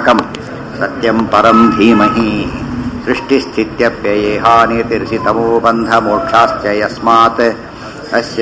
त्र्यम्बकम् सत्यम् परम् धीमहि सृष्टिस्थित्यप्ययेहानितिर्षितमो बन्धमोक्षाश्च यस्मात् अस्य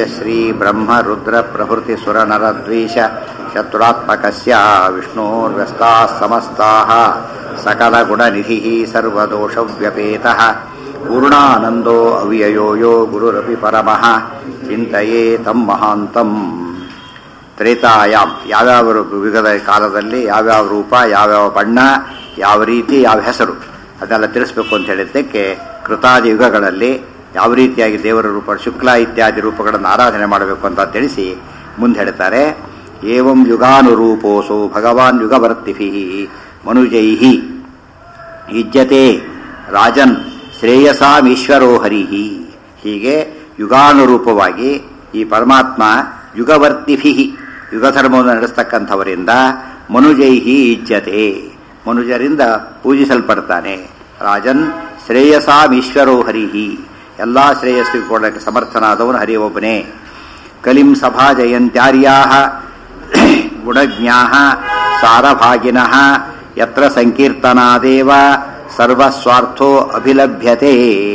श्रीब्रह्मरुद्रप्रभृतिसुरनरद्वीष शत्रुरात्मकस्य विष्णोर्व्यस्ताः समस्ताः सकलगुणनिधिः सर्वदोषव्यपेतः पूर्णानन्दो अव्ययो यो गुरुरपि परमः ಚಿಂತೆಯೇ ತಮ್ಮ ಮಹಾಂತಂ ತ್ರೇತಾಯಾಮ್ ಯಾವ್ಯಾವ ವಿಗದ ಕಾಲದಲ್ಲಿ ಯಾವ್ಯಾವ ರೂಪ ಯಾವ್ಯಾವ ಬಣ್ಣ ಯಾವ ರೀತಿ ಯಾವ ಹೆಸರು ಅದನ್ನೆಲ್ಲ ತಿಳಿಸ್ಬೇಕು ಅಂತ ಹೇಳಿದ್ದಕ್ಕೆ ಕೃತಾದಿ ಯುಗಗಳಲ್ಲಿ ಯಾವ ರೀತಿಯಾಗಿ ದೇವರ ರೂಪ ಶುಕ್ಲ ಇತ್ಯಾದಿ ರೂಪಗಳನ್ನು ಆರಾಧನೆ ಮಾಡಬೇಕು ಅಂತ ತಿಳಿಸಿ ಮುಂದೆ ಹೇಳ್ತಾರೆ ಏವಂ ಯುಗಾನುರೂಪೋಸೋ ಭಗವಾನ್ ಯುಗವರ್ತಿಭಿ ಮನುಜೈಹಿ ಯುಜ್ಯತೆ ರಾಜನ್ ಶ್ರೇಯಸಾಮೀಶ್ವರೋ ಹರಿಹಿ ಹೀಗೆ ಯುಗಾನುರೂಪವಾಗಿ ಈ ಪರಮಾತ್ಮ ಯುಗವರ್ತಿಭಿ ಯುಗಧರ್ಮವನ್ನು ನಡೆಸ್ತಕ್ಕಂಥವರಿಂದ ಮನುಜೈಹಿ ಇಜ್ಜತೆ ಮನುಜರಿಂದ ಪೂಜಿಸಲ್ಪಡ್ತಾನೆ ರಾಜನ್ ಶ್ರೇಯಸಾಮೀಶ್ವರೋ ಹರಿಹಿ ಎಲ್ಲ ಶ್ರೇಯಸ್ಸಿಗೆ ಕೊಡಲಿಕ್ಕೆ ಸಮರ್ಥನಾದವನು ಹರಿ ಒಬ್ಬನೇ ಕಲಿಂ ಸಭಾ ಜಯಂತ್ಯಾರ್ಯಾ ಗುಣಜ್ಞಾ ಸಾರಭಾಗಿನಃ ಯತ್ರ ಸಂಕೀರ್ತನಾದೇವ ಸರ್ವಸ್ವಾರ್ಥೋ ಅಭಿಲಭ್ಯತೆ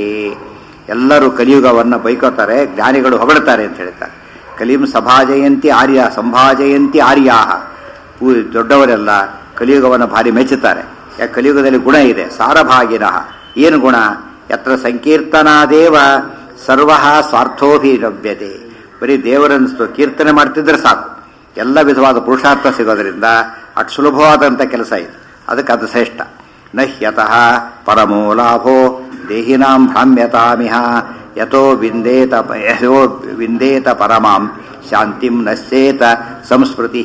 ಎಲ್ಲರೂ ಕಲಿಯುಗವನ್ನು ಬೈಕೋತಾರೆ ಜ್ಞಾನಿಗಳು ಹೊಗಳ್ತಾರೆ ಅಂತ ಹೇಳ್ತಾರೆ ಕಲಿಂ ಸಭಾಜಯಂತಿ ಆರ್ಯ ಸಂಭಾಜಯಂತಿ ಆರ್ಯಾಹ ಪೂ ದೊಡ್ಡವರೆಲ್ಲ ಕಲಿಯುಗವನ್ನು ಭಾರಿ ಮೆಚ್ಚುತ್ತಾರೆ ಯಾಕೆ ಕಲಿಯುಗದಲ್ಲಿ ಗುಣ ಇದೆ ಸಾರಭಾಗಿನಃ ಏನು ಗುಣ ಯತ್ರ ಸಂಕೀರ್ತನಾದೇವ ಸರ್ವ ಸ್ವಾರ್ಥೋಭಿಲಭ್ಯತೆ ಬರೀ ದೇವರನ್ನು ಕೀರ್ತನೆ ಮಾಡ್ತಿದ್ರೆ ಸಾಕು ಎಲ್ಲ ವಿಧವಾದ ಪುರುಷಾರ್ಥ ಸಿಗೋದ್ರಿಂದ ಅಷ್ಟು ಸುಲಭವಾದಂಥ ಕೆಲಸ ಇದು ಅದಕ್ಕೆ ಅದು ಶ್ರೇಷ್ಠ ನಹ್ಯತಃ ಪರಮೋ ಲಾಭೋ ದೇಹಿನಾಂ ಭ್ರಾಮ್ಯತಾಮಿಹ ಯಥೋ ವಿಂದೇತ ಯಥೋ ವಿಂದೇತ ಪರಮಾಂ ಶಾಂತಿಂ ನಶ್ಯೇತ ಸಂಸ್ಮೃತಿ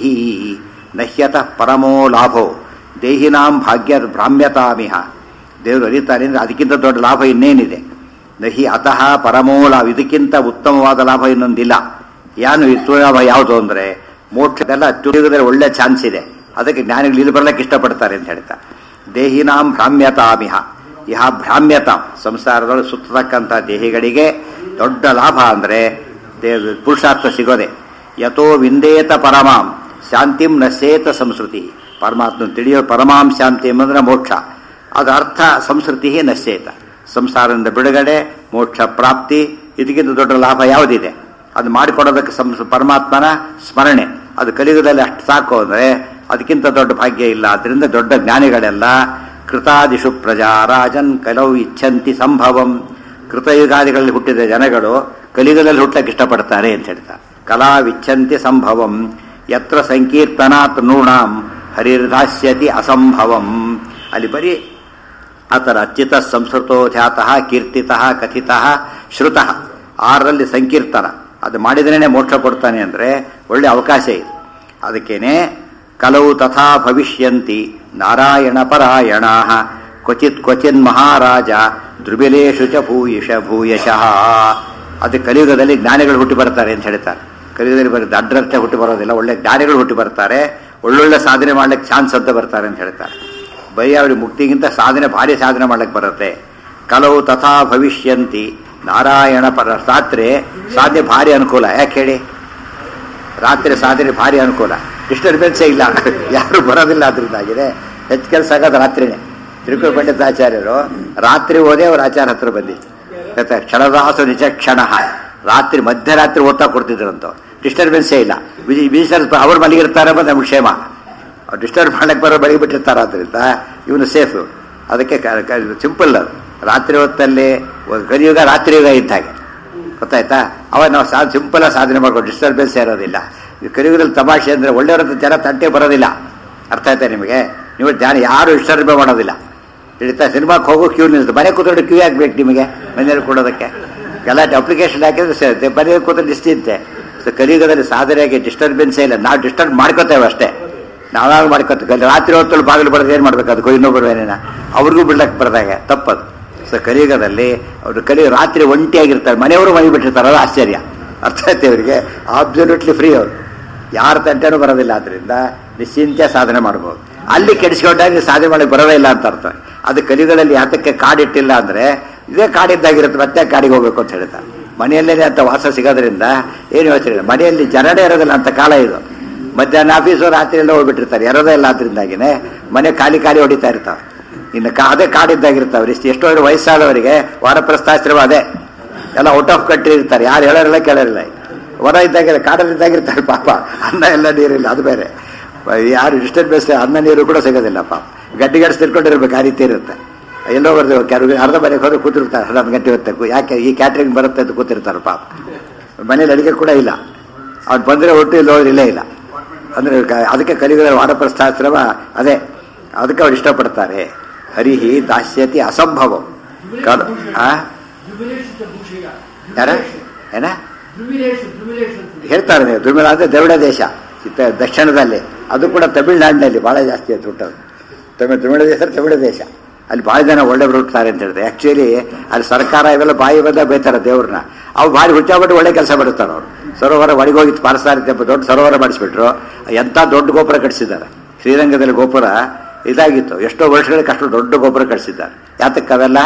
ನಹ್ಯತಃ ಪರಮೋ ಲಾಭೋ ದೇಹಿನಾಂ ಭಾಗ್ಯ ಭ್ರಾಮ್ಯತಾಮಿಹ ದೇವರು ಅರಿತಾನೆ ಅಂದರೆ ಅದಕ್ಕಿಂತ ದೊಡ್ಡ ಲಾಭ ಇನ್ನೇನಿದೆ ನಹಿ ಅತಃ ಪರಮೋ ಲಾಭ ಇದಕ್ಕಿಂತ ಉತ್ತಮವಾದ ಲಾಭ ಇನ್ನೊಂದಿಲ್ಲ ಏನು ಇಷ್ಟು ಲಾಭ ಯಾವುದು ಅಂದರೆ ಮೋಕ್ಷದೆಲ್ಲ ಅತ್ಯುಗದಲ್ಲಿ ಒಳ್ಳೆ ಚಾನ್ಸ್ ಇದೆ ಅದಕ್ಕೆ ಜ್ಞಾನಿಗಳು ಇಲ್ಲಿ ಬರ್ಲಿಕ್ಕೆ ಇಷ್ಟಪಡ್ತಾರೆ ಅಂತ ಹೇಳ್ತಾ ದೇಹಿನಾಂ ಭ್ರಾಮ್ಯತಾಮಿಹ ಇಹ ಭ್ರಾಮ್ಯತಾಂ ಸಂಸಾರದೊಳಗೆ ಸುತ್ತತಕ್ಕಂಥ ದೇಹಿಗಳಿಗೆ ದೊಡ್ಡ ಲಾಭ ಅಂದರೆ ಪುರುಷಾರ್ಥ ಸಿಗೋದೆ ಯಥೋ ವಿಂದೇತ ಪರಮಾಂ ಶಾಂತಿಂ ನಶ್ಯೇತ ಸಂಸ್ಕೃತಿ ಪರಮಾತ್ಮ ತಿಳಿಯೋ ಪರಮಾಂ ಶಾಂತಿ ಎಂಬಂದ್ರೆ ಮೋಕ್ಷ ಅದು ಅರ್ಥ ಸಂಸ್ಕೃತಿ ನಶ್ಯೇತ ಸಂಸಾರದಿಂದ ಬಿಡುಗಡೆ ಮೋಕ್ಷ ಪ್ರಾಪ್ತಿ ಇದಕ್ಕಿಂತ ದೊಡ್ಡ ಲಾಭ ಯಾವುದಿದೆ ಅದು ಮಾಡಿಕೊಡೋದಕ್ಕೆ ಸಂಸ್ ಪರಮಾತ್ಮನ ಸ್ಮರಣೆ ಅದು ಕಲಿಯುಗದಲ್ಲಿ ಅಷ್ಟು ಸಾಕು ಅಂದರೆ ಅದಕ್ಕಿಂತ ದೊಡ್ಡ ಭಾಗ್ಯ ಇಲ್ಲ ಅದರಿಂದ ದೊಡ್ಡ ಜ್ಞಾನಿಗಳೆಲ್ಲ ಕೃತಾದಿಷು ಪ್ರಜಾ ರಾಜನ್ ಕಲವು ಇಚ್ಛಂತಿ ಸಂಭವಂ ಕೃತಯುಗಾದಿಗಳಲ್ಲಿ ಹುಟ್ಟಿದ ಜನಗಳು ಕಲಿಯುಗದಲ್ಲಿ ಹುಟ್ಟಕ್ಕೆ ಇಷ್ಟಪಡ್ತಾರೆ ಅಂತ ಹೇಳ್ತಾರೆ ಕಲಾವಿಚ್ಛಂತಿ ಸಂಭವಂ ಯತ್ರ ಸಂಕೀರ್ತನಾತ್ ನೂಣಾಂ ಹರಿರ್ದಾಸ್ಯತಿ ಅಸಂಭವಂ ಅಲ್ಲಿ ಬರೀ ಆತರ ಅಚ್ಯುತ ಸಂಸ್ಕೃತೋ ಧ್ಯಾತಃ ಕೀರ್ತಿತಃ ಕಥಿತಃ ಶ್ರುತಃ ಆರರಲ್ಲಿ ಸಂಕೀರ್ತನ ಅದು ಮಾಡಿದ್ರೇ ಮೋಕ್ಷ ಕೊಡ್ತಾನೆ ಅಂದರೆ ಒಳ್ಳೆ ಅವಕಾಶ ಇದೆ ಅದಕ್ಕೇನೆ ಕಲವು ತಥಾ ಭವಿಷ್ಯಂತಿ ನಾರಾಯಣ ಪರಾಯಣ ಕ್ವಚಿತ್ ಕ್ವಚಿನ್ ಮಹಾರಾಜ ಧ್ರುಬಿಲೇಶು ಚ ಭೂಯಿಷ ಭೂಯಶಃ ಅದು ಕಲಿಯುಗದಲ್ಲಿ ಜ್ಞಾನಿಗಳು ಹುಟ್ಟಿ ಬರ್ತಾರೆ ಅಂತ ಹೇಳ್ತಾರೆ ಕಲಿಯುಗದಲ್ಲಿ ಬರೀ ದಡ್ಡರತ್ತೆ ಹುಟ್ಟಿ ಬರೋದಿಲ್ಲ ಒಳ್ಳೆ ಜ್ಞಾನಿಗಳು ಹುಟ್ಟಿ ಬರ್ತಾರೆ ಒಳ್ಳೊಳ್ಳೆ ಸಾಧನೆ ಮಾಡ್ಲಿಕ್ಕೆ ಚಾನ್ಸ್ ಅಂತ ಬರ್ತಾರೆ ಅಂತ ಹೇಳ್ತಾರೆ ಬರೀ ಅವ್ರಿಗೆ ಮುಕ್ತಿಗಿಂತ ಸಾಧನೆ ಭಾರಿ ಸಾಧನೆ ಮಾಡ್ಲಿಕ್ಕೆ ಬರುತ್ತೆ ಕಲವು ತಥಾ ಭವಿಷ್ಯಂತಿ ನಾರಾಯಣ ಪರ ರಾತ್ರಿ ಸಾಧನೆ ಭಾರಿ ಅನುಕೂಲ ಯಾಕೆ ಹೇಳಿ ರಾತ್ರಿ ಸಾಧನೆ ಭಾರಿ ಅನುಕೂಲ ಡಿಸ್ಟರ್ಬೆನ್ಸೇ ಇಲ್ಲ ಯಾರು ಬರೋದಿಲ್ಲ ಅದರಿಂದಾಗಿದೆ ಹೆಚ್ಚು ಕೆಲಸ ಆಗೋದು ರಾತ್ರಿನೇ ತಿರುಕುಳ ಪಂಡಿತಾಚಾರ್ಯರು ರಾತ್ರಿ ಓದೇ ಅವ್ರ ಆಚಾರ ಹತ್ರ ಬಂದಿತ್ತು ಮತ್ತೆ ಕ್ಷಣದಾಸು ನಿಜ ಕ್ಷಣ ರಾತ್ರಿ ಮಧ್ಯರಾತ್ರಿ ಓದ್ತಾ ಕೊಡ್ತಿದ್ರಂತ ಡಿಸ್ಟರ್ಬೆನ್ಸೇ ಇಲ್ಲ ವಿಜಿಟರ್ಸ್ ಅವ್ರು ಮಲಗಿರ್ತಾರೆ ಬಂದು ನಮ್ಗೆ ಕ್ಷೇಮ ಡಿಸ್ಟರ್ಬ್ ಮಾಡಕ್ಕೆ ಬರೋ ಬೆಳಗ್ಗೆ ಬಿಟ್ಟಿರ್ತಾರೆ ಆದ್ದರಿಂದ ಇವನು ಸೇಫ್ ಅದಕ್ಕೆ ಸಿಂಪಲ್ ಅದು ರಾತ್ರಿ ಹೊತ್ತಲ್ಲಿ ಕಲಿಯುಗ ರಾತ್ರಿ ಯುಗ ಇದ್ದ ಹಾಗೆ ಗೊತ್ತಾಯ್ತಾ ಅವಾಗ ನಾವು ಸಾ ಸಿಂಪಲ್ ಸಾಧನೆ ಮಾಡ್ಕೊಂಡು ಡಿಸ್ಟರ್ಬೆನ್ಸ್ ಇರೋದಿಲ್ಲ ಕಲಿಯುಗದಲ್ಲಿ ತಮಾಷೆ ಅಂದರೆ ಒಳ್ಳೆಯವ್ರ ಜನ ತಂಟೆ ಬರೋದಿಲ್ಲ ಅರ್ಥ ಆಯ್ತಾ ನಿಮಗೆ ನೀವು ಧ್ಯಾನ ಯಾರು ಡಿಸ್ಟರ್ಬ್ ಮಾಡೋದಿಲ್ಲ ತಿಳಿತಾ ಸಿನಿಮಾಕ್ಕೆ ಹೋಗೋ ಕ್ಯೂ ನಿಲ್ತು ಮನೆ ಕೂತ್ಕೊಂಡು ಕ್ಯೂ ಆಗ್ಬೇಕು ನಿಮಗೆ ಮನೆಯಲ್ಲಿ ಕೊಡೋದಕ್ಕೆ ಗಲಾಟೆ ಅಪ್ಲಿಕೇಶನ್ ಹಾಕಿದ್ರೆ ಮನೆಯಲ್ಲಿ ಕೂತ್ಕೊಂಡು ನಿಶ್ಚಿಂತೆ ಸೊ ಕಲಿಯುಗದಲ್ಲಿ ಸಾಧನೆಯಾಗಿ ಡಿಸ್ಟರ್ಬೆನ್ಸೇ ಇಲ್ಲ ನಾವು ಡಿಸ್ಟರ್ಬ್ ಮಾಡ್ಕೋತೇವೆ ಅಷ್ಟೇ ನಾವಾಗ ಮಾಡ್ಕೋತೀವಿ ರಾತ್ರಿ ಹೊತ್ತಲ್ಲಿ ಬಾಗಿಲು ಬರೋದು ಏನು ಮಾಡ್ಬೇಕು ಅದಕ್ಕೂ ಇನ್ನೊಬ್ಬರು ಏನೇನ ಅವ್ರಿಗೂ ಬಿಡ್ಲಕ್ಕೆ ಬರ್ದಾಗ ತಪ್ಪದು ಸೊ ಕಲಿಯುಗದಲ್ಲಿ ಅವರು ಕಲಿಯು ರಾತ್ರಿ ಒಂಟಿಯಾಗಿರ್ತಾರೆ ಮನೆಯವರು ಮನೆ ಬಿಟ್ಟಿರ್ತಾರೆ ಅದು ಆಶ್ಚರ್ಯ ಅರ್ಥ ಆಯ್ತು ಅವರಿಗೆ ಆಬ್ಸಲ್ಯೂಟ್ಲಿ ಫ್ರೀ ಅವರು ಯಾರ ತಂಟೆನೂ ಬರೋದಿಲ್ಲ ಆದ್ರಿಂದ ನಿಶ್ಚಿಂತೆ ಸಾಧನೆ ಮಾಡ್ಬೋದು ಅಲ್ಲಿ ಕೆಡಿಸ್ಕೊಂಡಾಗ ಸಾಧನೆ ಮಾಡಕ್ಕೆ ಬರೋದೇ ಇಲ್ಲ ಅಂತ ಅರ್ಥ ಅದು ಕಲಿಗಳಲ್ಲಿ ಯಾತಕ್ಕೆ ಕಾಡಿಟ್ಟಿಲ್ಲ ಅಂದ್ರೆ ಇದೇ ಕಾಡಿದ್ದಾಗಿರುತ್ತೆ ಮತ್ತೆ ಕಾಡಿಗೆ ಹೋಗ್ಬೇಕು ಅಂತ ಹೇಳ್ತಾರೆ ಮನೆಯಲ್ಲೇ ಅಂತ ವಾಸ ಸಿಗೋದ್ರಿಂದ ಏನು ಯೋಚನೆ ಇಲ್ಲ ಮನೆಯಲ್ಲಿ ಜನರೇ ಇರೋದಿಲ್ಲ ಅಂತ ಕಾಲ ಇದು ಮಧ್ಯಾಹ್ನ ಆಫೀಸು ರಾತ್ರಿ ಎಲ್ಲ ಹೋಗ್ಬಿಟ್ಟಿರ್ತಾರೆ ಇರೋದೇ ಇಲ್ಲ ಆದ್ರಿಂದಾಗಿನೇ ಮನೆ ಖಾಲಿ ಖಾಲಿ ಹೊಡಿತಾ ಇರ್ತಾವೆ ಇನ್ನು ಕಾ ಅದೇ ಕಾಡಿದ್ದಾಗಿರ್ತಾವ್ರಿ ಇಷ್ಟು ಎಷ್ಟೋ ವಯಸ್ಸಾದವರಿಗೆ ವಾರಪ್ರಸ್ಥಾಶ್ರಮ ಅದೇ ಎಲ್ಲ ಔಟ್ ಆಫ್ ಕಂಟ್ರಿ ಇರ್ತಾರೆ ಯಾರು ಹೇಳೋರಿಲ್ಲ ಕೇಳೋರಿಲ್ಲ ಹೊರ ಇದ್ದಾಗ ಕಾಡಲ್ಲಿದ್ದಾಗಿರ್ತಾರೆ ಪಾಪ ಅನ್ನ ಎಲ್ಲ ನೀರಿಲ್ಲ ಅದು ಬೇರೆ ಯಾರು ಡಿಸ್ಟರ್ಬೆನ್ಸ್ ಅನ್ನ ನೀರು ಕೂಡ ಸಿಗೋದಿಲ್ಲ ಪಾಪ ಗಡ್ಡಿ ಗಡ್ಸ್ ತಿರ್ಕೊಂಡಿರ್ಬೇಕು ಆ ರೀತಿ ಇರುತ್ತೆ ಎಲ್ಲೋ ಬರ್ದು ಕೆಲವು ಅರ್ಧ ಮನೆಗೆ ಹೋದ್ರೆ ಕೂತಿರ್ತಾರೆ ಹನ್ನೊಂದು ಗಂಟೆ ಹೊತ್ತು ಯಾಕೆ ಈ ಕ್ಯಾಟ್ರಿಂಗ್ ಬರುತ್ತೆ ಅಂತ ಕೂತಿರ್ತಾರೆ ಪಾಪ ಮನೇಲಿ ಅಡಿಗೆ ಕೂಡ ಇಲ್ಲ ಅವ್ನು ಬಂದರೆ ಒಟ್ಟು ಇಲ್ಲಿ ಹೋದ್ರೆ ಇಲ್ಲೇ ಇಲ್ಲ ಅಂದ್ರೆ ಕ- ಅದಕ್ಕೆ ಕಲಿಗಳ ವಾರಪ್ರಸ್ಥಾಶ್ರಮ ಅದೇ ಅದಕ್ಕೆ ಅವ್ರು ಇಷ್ಟಪಡ್ತಾರೆ ಹರಿಹಿ ದಾಸ್ಯತಿ ಅಸಂಭವ ಕಾಲ ಆ ಯಾರ ಏನ ಹೇಳ್ತಾರೆ ನೀವು ದುರ್ಮಿಳ ಅಂದ್ರೆ ದ್ರವಿಡ ದೇಶ ಇತ್ತ- ದಕ್ಷಿಣದಲ್ಲಿ ಅದು ಕೂಡ ತಮಿಳುನಾಡಿನಲ್ಲಿ ಬಹಳ ಜಾಸ್ತಿ ಅಂತ ಹುಟ್ಟೋದು ತಮಿಳ್ ತಮಿಳ ದೇಶ ತಮಿಳು ದೇಶ ಅಲ್ಲಿ ಭಾಳ ಜನ ಒಳ್ಳೆಯವರು ಹುಟ್ಟುತ್ತಾರೆ ಅಂತ ಹೇಳಿದ್ರೆ ಆಕ್ಚುಲಿ ಅಲ್ಲಿ ಸರ್ಕಾರ ಇವೆಲ್ಲ ಬಾಯಿ ಬಂದ ಬೈತಾರೆ ದೇವ್ರನ್ನ ಅವ್ರು ಭಾರಿ ಹುಚ್ಚಾಬಿಟ್ಟು ಒಳ್ಳೆ ಕೆಲಸ ಬಿಡುತ್ತಾರೆ ಅವರು ಸರೋವರ ಒಳಗೋಗಿ ಪಾಲಿಸ್ತಾರೆ ಅಂತ ದೊಡ್ಡ ಸರೋವರ ಮಾಡಿಸ್ಬಿಟ್ರು ಎಂಥ ದೊಡ್ಡ ಗೋಪುರ ಕಟ್ಟಿಸಿದ್ದಾರೆ ಶ್ರೀರಂಗದಲ್ಲಿ ಗೋಪುರ ಇದಾಗಿತ್ತು ಎಷ್ಟೋ ವರ್ಷಗಳಿಗೆ ಅಷ್ಟು ದೊಡ್ಡ ಗೋಪುರ ಕಟ್ಟಿಸಿದ್ದಾರೆ ಯಾತಕ್ಕೆ ಅವೆಲ್ಲ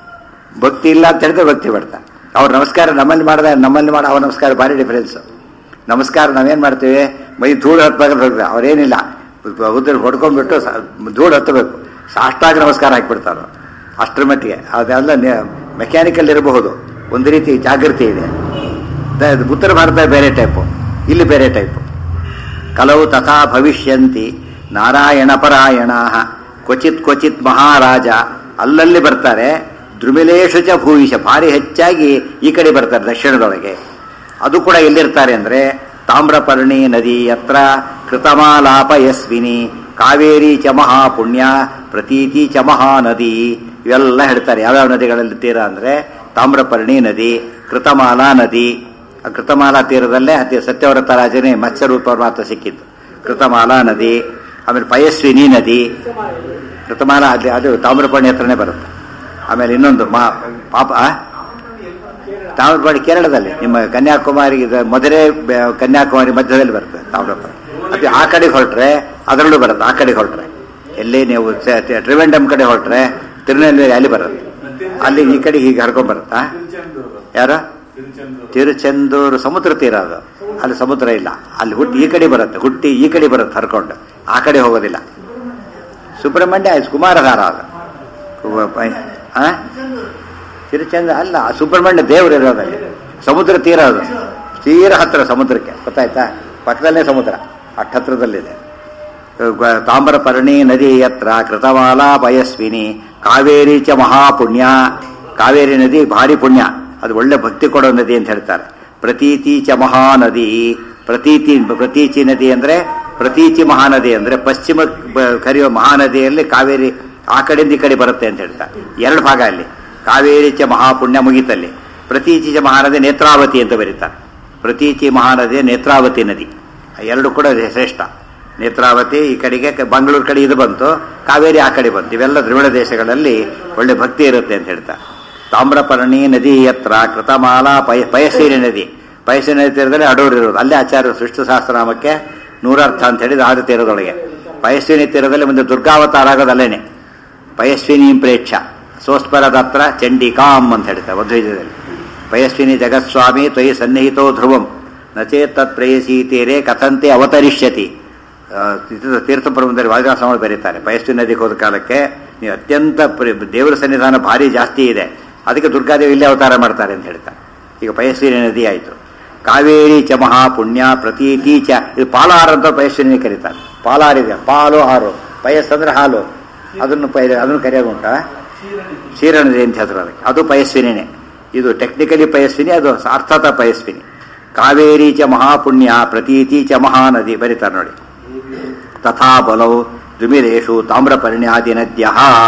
ಭಕ್ತಿ ಇಲ್ಲ ಅಂತ ಹೇಳಿದ್ರೆ ಭಕ್ತಿ ಬಿಡ್ತಾ ಅವ್ರು ನಮಸ್ಕಾರ ನಮ್ಮಲ್ಲಿ ಮಾಡಿದ ನಮ್ಮಲ್ಲಿ ಮಾಡೋ ಅವ್ರ ನಮಸ್ಕಾರ ಭಾರಿ ಡಿಫರೆನ್ಸ್ ನಮಸ್ಕಾರ ನಾವೇನ್ ಮಾಡ್ತೀವಿ ಮೈ ಧೂಳು ಹತ್ಬೇಕು ಅವ್ರೇನಿಲ್ಲ ಉದ್ರ ಹೊಡ್ಕೊಂಡ್ಬಿಟ್ಟು ಸ- ಧೂಳು ಹತ್ತಬೇಕು ಸಾಷ್ಟಾಗ ನಮಸ್ಕಾರ ಹಾಕ್ಬಿಡ್ತಾರೆ ಅಷ್ಟರ ಮಟ್ಟಿಗೆ ಅದೆಲ್ಲ ಮೆಕ್ಯಾನಿಕಲ್ ಇರಬಹುದು ಒಂದು ರೀತಿ ಜಾಗೃತಿ ಇದೆ ದ- ಉತ್ತರ ಭಾರತ ಬೇರೆ ಟೈಪು ಇಲ್ಲಿ ಬೇರೆ ಟೈಪು ಕಲವು ತಥಾ ಭವಿಷ್ಯಂತಿ ನಾರಾಯಣ ಪರಾಯಣ ಕ್ವಚಿತ್ ಕ್ವಚಿತ್ ಮಹಾರಾಜ ಅಲ್ಲಲ್ಲಿ ಬರ್ತಾರೆ ದ್ರುಮಿಲೇಶು ಚ ಭೂಯಿಷ ಭಾರಿ ಹೆಚ್ಚಾಗಿ ಈ ಕಡೆ ಬರ್ತಾರೆ ದಕ್ಷಿಣದೊಳಗೆ ಅದು ಕೂಡ ಎಲ್ಲಿರ್ತಾರೆ ಅಂದ್ರೆ ತಾಮ್ರಪರ್ಣಿ ನದಿ ಹತ್ರ ಕೃತಮಾಲಾಪ ಯಸ್ವಿನಿ ಕಾವೇರಿ ಚ ಮಹಾಪುಣ್ಯ ಪ್ರತೀತಿ ಚ ಮಹಾನದಿ ಇವೆಲ್ಲ ಹೇಳ್ತಾರೆ ಯಾವ್ಯಾವ ನದಿಗಳಲ್ಲಿ ತೀರ ಅಂದ್ರೆ ತಾಮ್ರಪರ್ಣಿ ನದಿ ಕೃತಮಾಲಾ ನದಿ ಆ ಕೃತಮಾಲಾ ತೀರದಲ್ಲೇ ಅತಿ ಸತ್ಯವ್ರತ ರಾಜನೇ ಮತ್ಸ್ಯರೂಪ ಮಾತ್ರ ಸಿಕ್ಕಿತ್ತು ಕೃತಮಾಲಾ ನದಿ ಆಮೇಲೆ ಪಯಸ್ವಿನಿ ನದಿ ಕೃತಮಾಲಾ ಅದು ಅದು ತಾಮ್ರಪರ್ಣಿ ಹತ್ರನೇ ಬರುತ್ತೆ ಆಮೇಲೆ ಇನ್ನೊಂದು ಮಾ ಪಾಪ ಆ? ತಾಮ್ರಪರ್ಣಿ ಕೇರಳದಲ್ಲಿ ನಿಮ್ಮ ಕನ್ಯಾಕುಮಾರಿ ಇದು ಮಧುರೆ ಬೆ- ಕನ್ಯಾಕುಮಾರಿ ಮಧ್ಯದಲ್ಲಿ ಬರುತ್ತೆ ತಾಮ್ರಪರ್ಣಿ ಅದು ಆ ಕಡೆಗೆ ಹೊರಟ್ರೆ ಅದರಲ್ಲೂ ಬರುತ್ತೆ ಆ ಕಡೆಗೆ ಹೊರಟ್ರೆ ಎಲ್ಲಿ ನೀವು ಸ- ತ- ಟ್ರಿವೆಂಡಮ್ ಕಡೆ ಹೊರಟ್ರೆ ತಿರುನೆಲ್ವೇಲಿ ಅಲ್ಲಿ ಬರುತ್ತೆ ಅಲ್ಲಿ ಈ ಕಡೆ ಹೀಗೆ ಹರ್ಕೊಂಡ್ ಬರುತ್ತಾ ಯಾರು ತಿರುಚೆಂದೂರು ಸಮುದ್ರ ತೀರ ಅದು ಅಲ್ಲಿ ಸಮುದ್ರ ಇಲ್ಲ ಅಲ್ಲಿ ಹುಟ್ಟಿ ಈ ಕಡೆ ಬರುತ್ತೆ ಹುಟ್ಟಿ ಈ ಕಡೆ ಬರುತ್ತೆ ಹರ್ಕೊಂಡು ಆ ಕಡೆ ಹೋಗೋದಿಲ್ಲ ಸುಬ್ರಹ್ಮಣ್ಯ ಕುಮಾರಧಾರ ಅದು ಕು- ಪ- ಆ? ತಿರುಚಂದ್ರ ಅಲ್ಲ ಸುಬ್ರಹ್ಮಣ್ಯ ದೇವರು ಇರೋದಲ್ಲಿ ಸಮುದ್ರ ತೀರ ಅದು ತೀರ ಹತ್ರ ಸಮುದ್ರಕ್ಕೆ ಗೊತ್ತಾಯ್ತಾ ಪಕ್ಕದಲ್ಲೇ ಸಮುದ್ರ ಅಷ್ಟ್ ಹತ್ರದಲ್ಲಿದೆ ಗ- ತಾಮ್ರಪರ್ಣಿ ನದಿ ಹತ್ರ ಕೃತಮಾಲಾ ಪಯಸ್ವಿನಿ ಕಾವೇರಿ ಚ ಮಹಾಪುಣ್ಯ ಕಾವೇರಿ ನದಿ ಭಾರಿ ಪುಣ್ಯ ಅದು ಒಳ್ಳೆ ಭಕ್ತಿ ಕೊಡೋ ನದಿ ಅಂತ ಹೇಳ್ತಾರೆ ಪ್ರತೀತಿ ಚ ಮಹಾನದಿ ಪ್ರತೀತಿ ಪ್ರತೀಚಿ ನದಿ ಅಂದ್ರೆ ಪ್ರತೀಚಿ ಮಹಾನದಿ ಅಂದ್ರೆ ಪಶ್ಚಿಮ ಬ- ಕರೆಯುವ ಮಹಾನದಿಯಲ್ಲಿ ಕಾವೇರಿ ಆ ಕಡೆಯಿಂದ ಈ ಕಡೆ ಬರುತ್ತೆ ಅಂತ ಹೇಳ್ತಾರೆ ಎರಡು ಭಾಗ ಅಲ್ಲಿ ಕಾವೇರಿ ಚ ಮಹಾಪುಣ್ಯ ಮುಗಿತಲ್ಲಿ ಪ್ರತೀಚಿ ಚ ಮಹಾನದಿ ನೇತ್ರಾವತಿ ಅಂತ ಬರೀತಾರೆ ಪ್ರತೀಚಿ ಮಹಾನದಿ ನೇತ್ರಾವತಿ ನದಿ ಎರಡು ಕೂಡ ಶ್ರೇಷ್ಠ ನೇತ್ರಾವತಿ ಈ ಕಡೆಗೆ ಕ- ಮಂಗಳೂರು ಕಡೆ ಇದು ಬಂತು ಕಾವೇರಿ ಆ ಕಡೆ ಬಂತು ಇವೆಲ್ಲ ದ್ರವಿಡ ದೇಶಗಳಲ್ಲಿ ಒಳ್ಳೆ ಭಕ್ತಿ ಇರುತ್ತೆ ಅಂತ ಹೇಳ್ತಾರೆ ತಾಮ್ರಪರ್ಣಿ ನದಿ ಹತ್ರ ಕೃತಮಾಲಾ ಪಯ ಪಯಸ್ವಿನಿ ನದಿ ಪಯಸ್ವಿನಿ ನದಿ ತೀರದಲ್ಲಿ ಅಡೂರು ಇರೋದು ಅಲ್ಲೇ ಆಚಾರ್ಯ ಸೃಷ್ಟಿ ಸಹಸ್ರನಾಮಕ್ಕೆ ನೂರಾರ್ಥ ಅಂತ ಹೇಳಿದ ಆದ ತೀರದೊಳಗೆ ಪಯಸ್ವಿನಿ ತೀರದಲ್ಲಿ ಮುಂದೆ ದುರ್ಗಾವತಾರ ಆಗೋದು ಅಲ್ಲೇನೆ ಪಯಸ್ವಿನಿ ಪ್ರೇಕ್ಷ ಸೋಸ್ಪರದ ಹತ್ರ ಚಂಡಿಕಾಂ ಅಂತ ಹೇಳ್ತಾರೆ ಮಧ್ವಜದಲ್ಲಿ ಪಯಸ್ವಿನಿ ಜಗತ್ಸ್ವಾಮಿ ತ್ವಯಿ ಸನ್ನಿಹಿತೋ ಧ್ರುವಂ ನಚೇತ್ ತತ್ ಪ್ರೇಯಸಿ ತೀರೆ ಕಥಂತೆ ಅವತರಿಷ್ಯತಿ ಆ, ತೀರ್ಥ- ತೀರ್ಥ ಪರ್ವದಲ್ಲಿ ವಾಜರಾಸ್ವಾಮಿ ಬರೀತಾರೆ ಪಯಸ್ವಿನಿ ನದಿಗೆ ಹೋದ ಕಾಲಕ್ಕೆ ನೀವು ಅತ್ಯಂತ ಪ್ರಿ- ದೇವರ ಸನ್ನಿಧಾನ ಭಾರಿ ಜಾಸ್ತಿ ಇದೆ ಅದಕ್ಕೆ ದುರ್ಗಾದೇವಿ ಇಲ್ಲೇ ಅವತಾರ ಮಾಡ್ತಾರೆ ಅಂತ ಹೇಳ್ತಾರೆ ಈಗ ಪಯಸ್ವಿನಿ ನದಿ ಆಯಿತು ಕಾವೇರಿ ಚ ಮಹಾಪುಣ್ಯ ಪ್ರತೀತಿ ಚ ಇದು ಪಾಲಾರ ಅಂತ ಪಯಸ್ವಿನಿ ಕರೀತಾರೆ ಪಾಲಾರಿದೆ ಪಾಲು ಹಾರು ಪಯಸ್ ಅಂದ್ರೆ ಹಾಲು ಅದನ್ನು ಪೈ ಅದನ್ನು ಕರೆಯೋದು ಉಂಟಾ ಕ್ಷೀರನದಿ ಅಂತ ಹೆಸರು ಅದಕ್ಕೆ ಅದು ಪಯಸ್ವಿನಿನೇ ಇದು ಟೆಕ್ನಿಕಲಿ ಪಯಸ್ವಿನಿ ಅದು ಅರ್ಥತ ಪಯಸ್ವಿನಿ ಕಾವೇರಿ ಚ ಮಹಾಪುಣ್ಯ ಪ್ರತೀತಿ ಚ ಮಹಾನದಿ ಬರೀತಾರೆ ನೋಡಿ ತಥಾ ಬಲೌ ದ್ವಿಮಿರೇಷು ತಾಮ್ರಪರ್ಣ್ಯಾದಿ ನದ್ಯ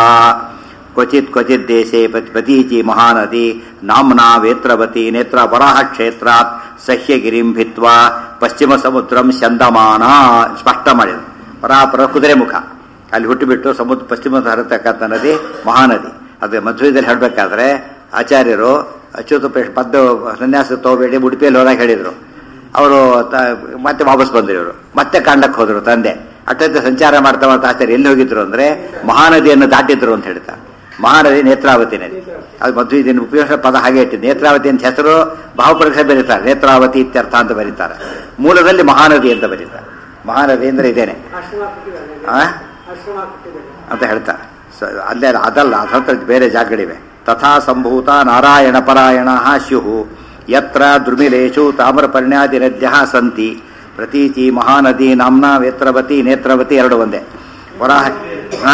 ಕ್ವಚಿತ್ ಕ್ವಚಿತ್ ದೇಶೆ ಪ್ರತಿ- ಪ್ರತೀಚಿ ಮಹಾನದಿ ನಾಮ್ನಾ ವೇತ್ರವತಿ ನೇತ್ರ ವರಾಹ ಕ್ಷೇತ್ರಾತ್ ಸಹ್ಯಗಿರಿಂ ಭಿತ್ವಾ ಪಶ್ಚಿಮ ಸಮುದ್ರಂ ಚಂದಮಾನ ಸ್ಪಷ್ಟ ಮಾಡಿದರು ಪರಾಪರ ಕುದುರೆ ಮುಖ ಅಲ್ಲಿ ಹುಟ್ಟುಬಿಟ್ಟು ಸಮುದ್ರ ಪಶ್ಚಿಮ ಹರತಕ್ಕಂಥ ನದಿ ಮಹಾನದಿ ಅದು ಮಧ್ವದಲ್ಲಿ ಹೇಳಬೇಕಾದ್ರೆ ಆಚಾರ್ಯರು ಅಚ್ಯುತ ಪೇಶ್ ಪದ್ದು ಸನ್ಯಾಸ ತಗೋಬೇಡಿ ಉಡುಪಿಯಲ್ಲಿ ಹೋದಾಗ ಹೇಳಿದರು ಅವರು ಮತ್ತೆ ವಾಪಸ್ ಬಂದ್ರು ಇವರು ಮತ್ತೆ ಕಾಂಡಕ್ಕೆ ಹೋದ್ರು ತಂದೆ ಅಟ್ಟಂತೆ ಸಂಚಾರ ಮಾಡ್ತಾ ಮಾಡ್ತಾ ಆಚಾರ್ಯ ಎಲ್ಲಿ ಹೋಗಿದ್ರು ಅಂದ್ರೆ ಮಹಾನದಿಯನ್ನು ದಾಟಿದ್ರು ಅಂತ ಹೇಳ್ತಾರೆ ಮಹಾನದಿ ನೇತ್ರಾವತಿ ನದಿ ಅದು ಮಧ್ವ ಇದನ್ನು ಉಪಯೋಗ ಪದ ಹಾಗೆ ಇಟ್ಟಿದ್ದು ನೇತ್ರಾವತಿ ಅಂತ ಹೆಸರು ಭಾವಪರೀಕ್ಷೆ ಬರೀತಾರೆ ನೇತ್ರಾವತಿ ಇತ್ಯರ್ಥ ಅಂತ ಬರೀತಾರೆ ಮೂಲದಲ್ಲಿ ಮಹಾನದಿ ಅಂತ ಬರೀತಾರೆ ಮಹಾನದಿ ಅಂದ್ರೆ ಇದೇನೆ ಆ ಅಂತ ಹೇಳ್ತಾರೆ ಸ ಅಲ್ಲೇ ಅದಲ್ಲ ಅದ ಹತ್ರ ಬೇರೆ ಜಾಗಗಳಿವೆ ತಥಾ ಸಂಭೂತ ನಾರಾಯಣ ಪರಾಯಣ ಸ್ಯು ಯತ್ರ ದ್ರುಮಿಲೇಶು ತಾಮ್ರಪರ್ಣ್ಯಾದಿ ನದ್ಯ ಸಂತಿ ಪ್ರತೀತಿ ಮಹಾನದಿ ನಾಮ್ನ ವೇತ್ರವತಿ ನೇತ್ರವತಿ ಎರಡು ಒಂದೇ ವರಾಹ ಆ?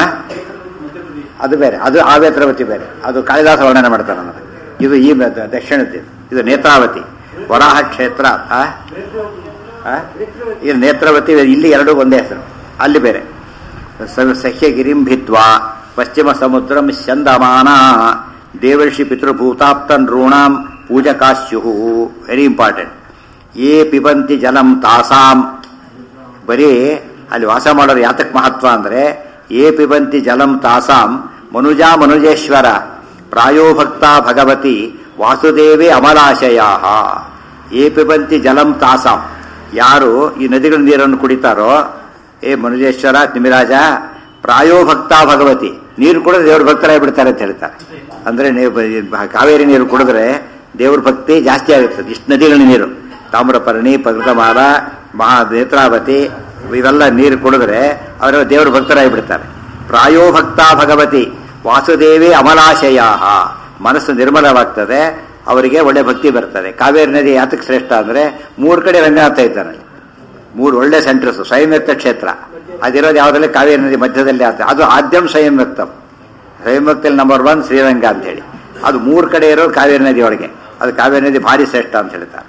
ಅದು ಬೇರೆ ಅದು ಆ ವೇತ್ರವತಿ ಬೇರೆ ಅದು ಕಾಳಿದಾಸ ವರ್ಣನೆ ಮಾಡ್ತಾರೆ ನಮಗೆ ಇದು ಈ ಮ- ದಕ್ಷಿಣದ್ದು ಇದು ನೇತ್ರಾವತಿ ವರಾಹ ಕ್ಷೇತ್ರ ಆ? ಆ? ಇದು ನೇತ್ರಾವತಿ ಇಲ್ಲಿ ಎರಡು ಒಂದೇ ಹೆಸರು ಅಲ್ಲಿ ಬೇರೆ ಸ- ಸಹ್ಯಗಿರಿಂ ಭಿತ್ವಾ ಪಶ್ಚಿಮ ಸಮುದ್ರಂ ಸ್ಯಂದಮಾನ ದೇವರ್ಷಿ ಪಿತೃಭೂತಾಪ್ತ ನೃಣಾಂ ಪೂಜಕಾಸ್ಯು ವೆರಿ ಇಂಪಾರ್ಟೆಂಟ್ ಏ ಪಿಬಂತಿ ಜಲಂ ತಾಸಾಂ ಬರೀ ಅಲ್ಲಿ ವಾಸ ಮಾಡೋರು ಯಾತಕ್ ಮಹತ್ವ ಅಂದ್ರೆ ಏ ಪಿಬಂತಿ ಜಲಂ ತಾಸಾಂ ಮನುಜ ಮನುಜೇಶ್ವರ ಪ್ರಾಯೋಭಕ್ತ ಭಗವತಿ ವಾಸುದೇವೇ ಅಮಲಾಶಯಾ ಏ ಪಿಬಂತಿ ಜಲಂ ತಾಸಾಂ ಯಾರು ಈ ನದಿಗಳ ನೀರನ್ನು ಕುಡಿತಾರೋ ಏ ಮನುಜೇಶ್ವರ ತಿಮಿರಾಜ ಪ್ರಾಯೋಭಕ್ತ ಭಗವತಿ ನೀರು ಕುಡಿದ್ರೆ ದೇವ್ರ ಭಕ್ತರಾಗಿ ಬಿಡ್ತಾರೆ ಅಂತ ಹೇಳ್ತಾರೆ ಅಂದ್ರೆ ನೀವು ಬ- ಕಾವೇರಿ ನೀರು ಕುಡಿದ್ರೆ ದೇವ್ರ ಭಕ್ತಿ ಜಾಸ್ತಿ ಆಗುತ್ತದೆ ಇಷ್ಟು ನದಿಗಳ ನೀರು ತಾಮ್ರಪರ್ಣಿ ಪಗೃತಮಾಲ ಮಹಾ ನೇತ್ರಾವತಿ ಇವೆಲ್ಲ ನೀರು ಕುಡಿದ್ರೆ ಅವರ ದೇವ್ರ ಭಕ್ತರಾಗಿ ಬಿಡ್ತಾರೆ ಪ್ರಾಯೋಭಕ್ತ ಭಗವತಿ ವಾಸುದೇವಿ ಅಮಲಾಶಯ ಮನಸ್ಸು ನಿರ್ಮಲವಾಗ್ತದೆ ಅವರಿಗೆ ಒಳ್ಳೆ ಭಕ್ತಿ ಬರ್ತದೆ ಕಾವೇರಿ ನದಿ ಯಾತಕ್ಕೆ ಶ್ರೇಷ್ಠ ಅಂದ್ರೆ ಮೂರು ಕಡೆ ರಂಗನಾಥ ಇದ್ದಾನೆ ಮೂರು ಒಳ್ಳೆ ಸೆಂಟರ್ಸ್ ಸ್ವಯಂವ್ಯಕ್ತ ಕ್ಷೇತ್ರ ಅದಿರೋದು ಯಾವುದ್ರಲ್ಲಿ ಕಾವೇರಿ ನದಿ ಮಧ್ಯದಲ್ಲಿ ಆಗ್ತದೆ ಅದು ಆದ್ಯಂ ಸ್ವಯಂವ್ಯಕ್ತಂ ಸ್ವಯಂವ್ಯಕ್ತಲ್ಲಿ ನಂಬರ್ ಒನ್ ಶ್ರೀರಂಗ ಅಂತ ಹೇಳಿ ಅದು ಮೂರು ಕಡೆ ಇರೋದು ಕಾವೇರಿ ನದಿ ಒಳಗೆ ಅದು ಕಾವೇರಿ ನದಿ ಭಾರಿ ಶ್ರೇಷ್ಠ ಅಂತ ಹೇಳ್ತಾರೆ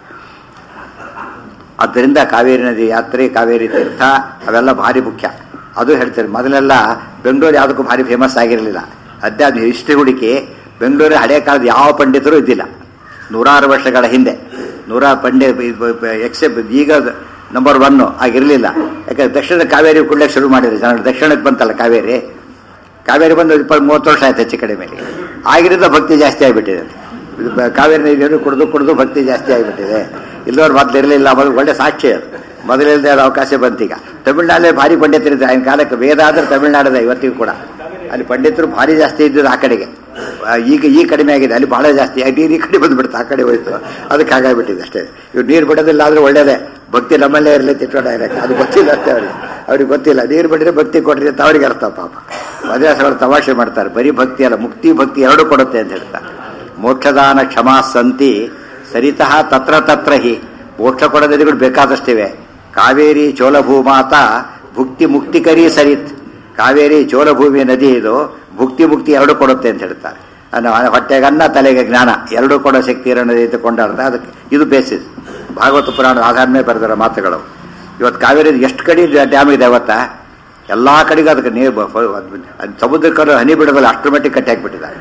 ಆದ್ದರಿಂದ ಕಾವೇರಿ ನದಿ ಯಾತ್ರೆ ಕಾವೇರಿ ತೀರ್ಥ ಅವೆಲ್ಲ ಭಾರಿ ಮುಖ್ಯ ಅದು ಹೇಳ್ತಾರೆ ಮೊದಲೆಲ್ಲ ಬೆಂಗಳೂರು ಯಾವುದಕ್ಕೂ ಭಾರಿ ಫೇಮಸ್ ಆಗಿರಲಿಲ್ಲ ಅಧ್ಯಾತ್ಮ ಹಿಸ್ಟ್ರಿ ಹುಡುಕಿ ಬೆಂಗಳೂರು ಹಳೆ ಕಾಲದ ಯಾವ ಪಂಡಿತರು ಇದ್ದಿಲ್ಲ ನೂರಾರು ವರ್ಷಗಳ ಹಿಂದೆ ನೂರಾರು ಪಂಡಿ ಎಕ್ಸೆಪ್ಟ್ ಈಗ ನಂಬರ್ ಒನ್ ಆಗಿರಲಿಲ್ಲ ಯಾಕಂದ್ರೆ ದಕ್ಷಿಣ ಕಾವೇರಿ ಕುಡ್ಲಕ್ಕೆ ಶುರು ಮಾಡಿದ್ರು ಜನ ದಕ್ಷಿಣಕ್ಕೆ ಬಂತಲ್ಲ ಕಾವೇರಿ ಕಾವೇರಿ ಬಂದು ಇಪ್ಪತ್ತು ಮೂವತ್ತು ವರ್ಷ ಆಯ್ತು ಹೆಚ್ಚು ಕಡಿಮೆ ಆಗಿರಿಂದ ಭಕ್ತಿ ಜಾಸ್ತಿ ಆಗಿಬಿಟ್ಟಿದೆ ಇದು ಬ- ಕಾವೇರಿ ನೀರು ಕುಡಿದು ಕುಡಿದು ಭಕ್ತಿ ಜಾಸ್ತಿ ಆಗಿಬಿಟ್ಟಿದೆ ಇಲ್ಲವ್ರು ಮೊದಲು ಇರಲಿಲ್ಲ ಮೊದಲು ಒಳ್ಳೆ ಸಾಕ್ಷಿ ಅದು ಮೊದಲಿಲ್ಲದೆ ಅದು ಅವಕಾಶ ಬಂತೀಗ ತಮಿಳ್ನಾಡಲ್ಲಿ ಭಾರಿ ಪಂಡಿತರಿದ್ದಾರೆ ಆಗಿನ ಕಾಲಕ್ಕೆ ವೇದ ಆದರೆ ತಮಿಳ್ನಾಡದ ಇವತ್ತಿಗೂ ಕೂಡ ಅಲ್ಲಿ ಪಂಡಿತರು ಭಾರಿ ಜಾಸ್ತಿ ಇದ್ದದ್ದು ಆ ಕಡೆಗೆ ಆ, ಈಗ ಈ ಕಡಿಮೆ ಆಗಿದೆ ಅಲ್ಲಿ ಬಹಳ ಜಾಸ್ತಿ ಆ ನೀರು ಈ ಕಡೆ ಬಂದ್ಬಿಡ್ತು ಆ ಕಡೆ ಹೋಯ್ತು ಅದಕ್ಕೆ ಹಾಗಾಗ್ಬಿಟ್ಟಿದೆ ಅಷ್ಟೇ ಇವ್ರು ನೀರು ಬಿಡೋದಿಲ್ಲ ಆದ್ರೆ ಒಳ್ಳೇದೇ ಭಕ್ತಿ ನಮ್ಮಲ್ಲೇ ಇರಲಿ ತಿಟ್ಕೊಂಡು ಡೈರೆಕ್ಟ್ ಅದು ಗೊತ್ತಿಲ್ಲ ಅಷ್ಟೇ ಅವ್ರಿಗೆ ಅವ್ರಿಗೆ ಗೊತ್ತಿಲ್ಲ ನೀರು ಬಿಟ್ಟರೆ ಭಕ್ತಿ ಕೊಡ್ರಿ ಅಂತ ಅವ್ರಿಗೆ ಅರ್ಥ ಪಾಪ ಮದ್ರಾಸಗಳು ತಮಾಷೆ ಮಾಡ್ತಾರೆ ಬರೀ ಭಕ್ತಿ ಅಲ್ಲ ಮುಕ್ತಿ ಭಕ್ತಿ ಎರಡು ಕೊಡುತ್ತೆ ಅಂತ ಹೇಳ್ತಾರೆ ಮೋಕ್ಷದಾನ ಕ್ಷಮಾ ಸಂತಿ ಸರಿತಃ ತತ್ರ ತತ್ರ ಹಿ ಮೋಕ್ಷ ಕೊಡೋದಿಗಳು ಬೇಕಾದಷ್ಟಿವೆ ಕಾವೇರಿ ಚೋಲಭೂಮಾತ ಭುಕ್ತಿ ಮುಕ್ತಿಕರಿ ಸರಿತ್ ಕಾವೇರಿ ಚೋಲಭೂಮಿ ನದಿ ಇದು ಭುಕ್ತಿ ಮುಕ್ತಿ ಎರಡು ಕೊಡುತ್ತೆ ಅಂತ ಹೇಳ್ತಾರೆ ಅನ್ನ ಹೊಟ್ಟೆಗೆ ಅನ್ನ ತಲೆಗೆ ಜ್ಞಾನ ಎರಡು ಕೊಡೋ ಶಕ್ತಿ ಇರೋ ನದಿ ಅಂತ ಕೊಂಡಾಡ್ತಾರೆ ಅದಕ್ಕೆ ಇದು ಬೇಸಿಸ್ ಭಾಗವತ ಪುರಾಣದ ಆಧಾರ ಮೇಲೆ ಬರೆದಿರೋ ಮಾತುಗಳು ಇವತ್ತು ಕಾವೇರಿ ಎಷ್ಟು ಕಡೆ ಡ್ಯಾಮ್ ಇದೆ ಅವತ್ತಾ ಎಲ್ಲಾ ಕಡೆಗೂ ಅದಕ್ಕೆ ನೀರು ಬ- ಫ- ಅದು ಸಮುದ್ರಕ್ಕೆ ಹನಿ ಬಿಡೋದಲ್ಲ ಅಷ್ಟರ ಮಟ್ಟಿಗೆ ಕಟ್ಟಿ ಹಾಕ್ಬಿಟ್ಟಿದ್ದಾರೆ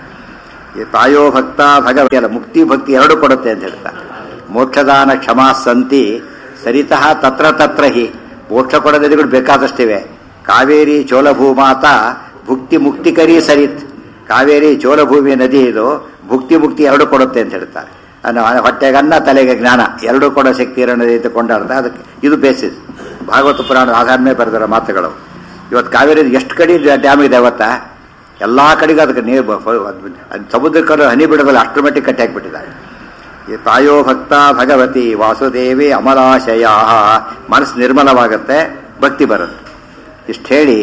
ಈ ಪ್ರಾಯೋ ಭಕ್ತ ಭಗವತಿ ಅಲ್ಲ ಮುಕ್ತಿ ಭಕ್ತಿ ಎರಡು ಕೊಡುತ್ತೆ ಅಂತ ಹೇಳ್ತಾರೆ ಮೋಕ್ಷದಾನ ಕ್ಷಮಾ ಸಂತಿ ಸರಿತಃ ತತ್ರ ತತ್ರ ಹಿ ಮೋಕ್ಷ ಕೊಡೋದಿಗಳು ಬೇಕಾದಷ್ಟಿವೆ ಕಾವೇರಿ ಚೋಲಭೂಮಾತ ಭುಕ್ತಿ ಮುಕ್ತಿಕರಿ ಸರಿತ್ ಕಾವೇರಿ ಚೋಲಭೂಮಿ ನದಿ ಇದು ಭುಕ್ತಿ ಮುಕ್ತಿ ಎರಡು ಕೊಡುತ್ತೆ ಅಂತ ಹೇಳ್ತಾರೆ ಅನ್ನ ಹೊಟ್ಟೆಗೆ ಅನ್ನ ತಲೆಗೆ ಜ್ಞಾನ ಎರಡು ಕೊಡೋ ಶಕ್ತಿ ಇರೋ ನದಿ ಅಂತ ಕೊಂಡಾಡ್ತಾರೆ ಅದಕ್ಕೆ ಇದು ಬೇಸಿಸ್ ಭಾಗವತ ಪುರಾಣದ ಆಧಾರ ಮೇಲೆ ಬರೆದಿರೋ ಮಾತುಗಳು ಇವತ್ತು ಕಾವೇರಿ ಎಷ್ಟು ಕಡೆ ಡ್ಯಾಮ್ ಇದೆ ಅವತ್ತಾ ಎಲ್ಲಾ ಕಡೆಗೂ ಅದಕ್ಕೆ ನೀರು ಬ- ಫ- ಅದು ಸಮುದ್ರಕ್ಕೆ ಹನಿ ಬಿಡೋದಲ್ಲ ಅಷ್ಟರ ಮಟ್ಟಿಗೆ ಕಟ್ಟಿ ಹಾಕ್ಬಿಟ್ಟಿದ್ದಾರೆ ಈ ಪ್ರಾಯೋ ಭಕ್ತ ಭಗವತಿ ವಾಸುದೇವಿ ಅಮಲಾಶಯ ಮನಸ್ಸು ನಿರ್ಮಲವಾಗುತ್ತೆ ಭಕ್ತಿ ಬರುತ್ತೆ ಇಷ್ಟು ಹೇಳಿ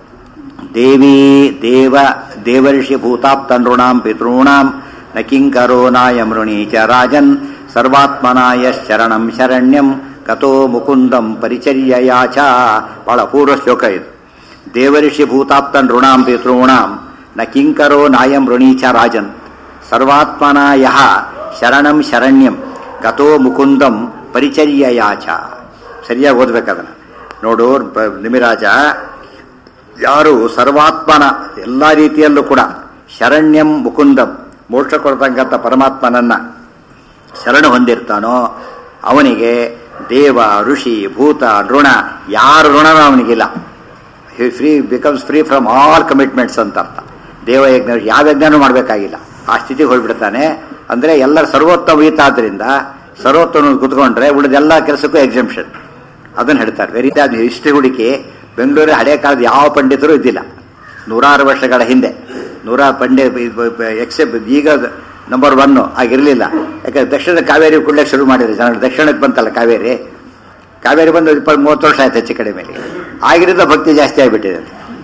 ದೇವಿ ದೇವ ದೇವರ್ಷಿ ಭೂತಾಪ್ತ ನೃಣಾಂ ಪಿತॄಣಾಂ ನ ಕಿಂಕರೋ ನಾಯ ಮೃಣೀ ಚ ರಾಜನ್ ಸರ್ವಾತ್ಮನಾಯ ಶರಣಂ ಶರಣ್ಯಂ ಕಥೋ ಮುಕುಂದಂ ಪರಿಚರ್ಯಯಾಚ ಬಹಳ ಪೂರ್ವ ಶ್ಲೋಕ ಇದು ದೇವರ್ಷಿ ಭೂತಾಪ್ತ ನೃಣಾಂ ಪಿತॄಣಾಂ ನ ಕಿಂಕರೋ ನಾಯಂ ಋಣೀಚ ರಾಜನ್ ಸರ್ವಾತ್ಮನಾಯ ಶರಣಂ ಶರಣ್ಯಂ ಗತೋ ಮುಕುಂದಂ ಪರಿಚರ್ಯಯಾಚ ಸರಿಯಾಗಿ ಓದ್ಬೇಕದನ್ನ ನೋಡು ಬ- ನಿಮಿರಾಜ ಯಾರು ಸರ್ವಾತ್ಮನ ಎಲ್ಲ ರೀತಿಯಲ್ಲೂ ಕೂಡ ಶರಣ್ಯಂ ಮುಕುಂದಂ ಮೋಕ್ಷ ಕೊಡ್ತಕ್ಕಂಥ ಪರಮಾತ್ಮನನ್ನ ಶರಣ ಹೊಂದಿರ್ತಾನೋ ಅವನಿಗೆ ದೇವ ಋಷಿ ಭೂತ ಋಣ ಯಾರ ಋಣನೂ ಅವನಿಗಿಲ್ಲ free becomes free from all commitments ಅಂತ ಅರ್ಥ ದೇವಯಜ್ಞ ಯಾವ ಯಜ್ಞನೂ ಮಾಡಬೇಕಾಗಿಲ್ಲ ಆ ಸ್ಥಿತಿಗೆ ಹೋಗ್ಬಿಡ್ತಾನೆ ಅಂದ್ರೆ ಎಲ್ಲರ ಸರ್ವೋತ್ತಮ ಈತ ಆದ್ರಿಂದ ಸರ್ವೋತ್ತಮ ಕುತ್ಕೊಂಡ್ರೆ ಉಳಿದೆಲ್ಲ ಕೆಲಸಕ್ಕೂ ಎಕ್ಸಂಪ್ಷನ್ ಅದನ್ನ ಹೇಳ್ತಾರೆ ವೆರಿ ಅದು ಹಿಸ್ಟ್ರಿ ಹುಡುಕಿ ಬೆಂಗಳೂರು ಹಳೆ ಕಾಲದ ಯಾವ ಪಂಡಿತರು ಇದ್ದಿಲ್ಲ ನೂರಾರು ವರ್ಷಗಳ ಹಿಂದೆ ನೂರಾರು ಪಂಡಿ ಎಕ್ಸೆಪ್ಟ್ ಈಗ ನಂಬರ್ ಒನ್ ಆಗಿರಲಿಲ್ಲ ಯಾಕಂದ್ರೆ ದಕ್ಷಿಣ ಕಾವೇರಿ ಕುಡ್ಲಕ್ಕೆ ಶುರು ಮಾಡಿದ್ರು ಜನ ದಕ್ಷಿಣಕ್ಕೆ ಬಂತಲ್ಲ ಕಾವೇರಿ ಕಾವೇರಿ ಬಂದು ಇಪ್ಪತ್ತು ಮೂವತ್ತು ವರ್ಷ ಆಯ್ತು ಹೆಚ್ಚು ಕಡಿಮೆ ಆಗಿರಿಂದ ಭಕ್ತಿ ಜಾಸ್ತಿ ಆಗಿಬಿಟ್ಟಿದೆ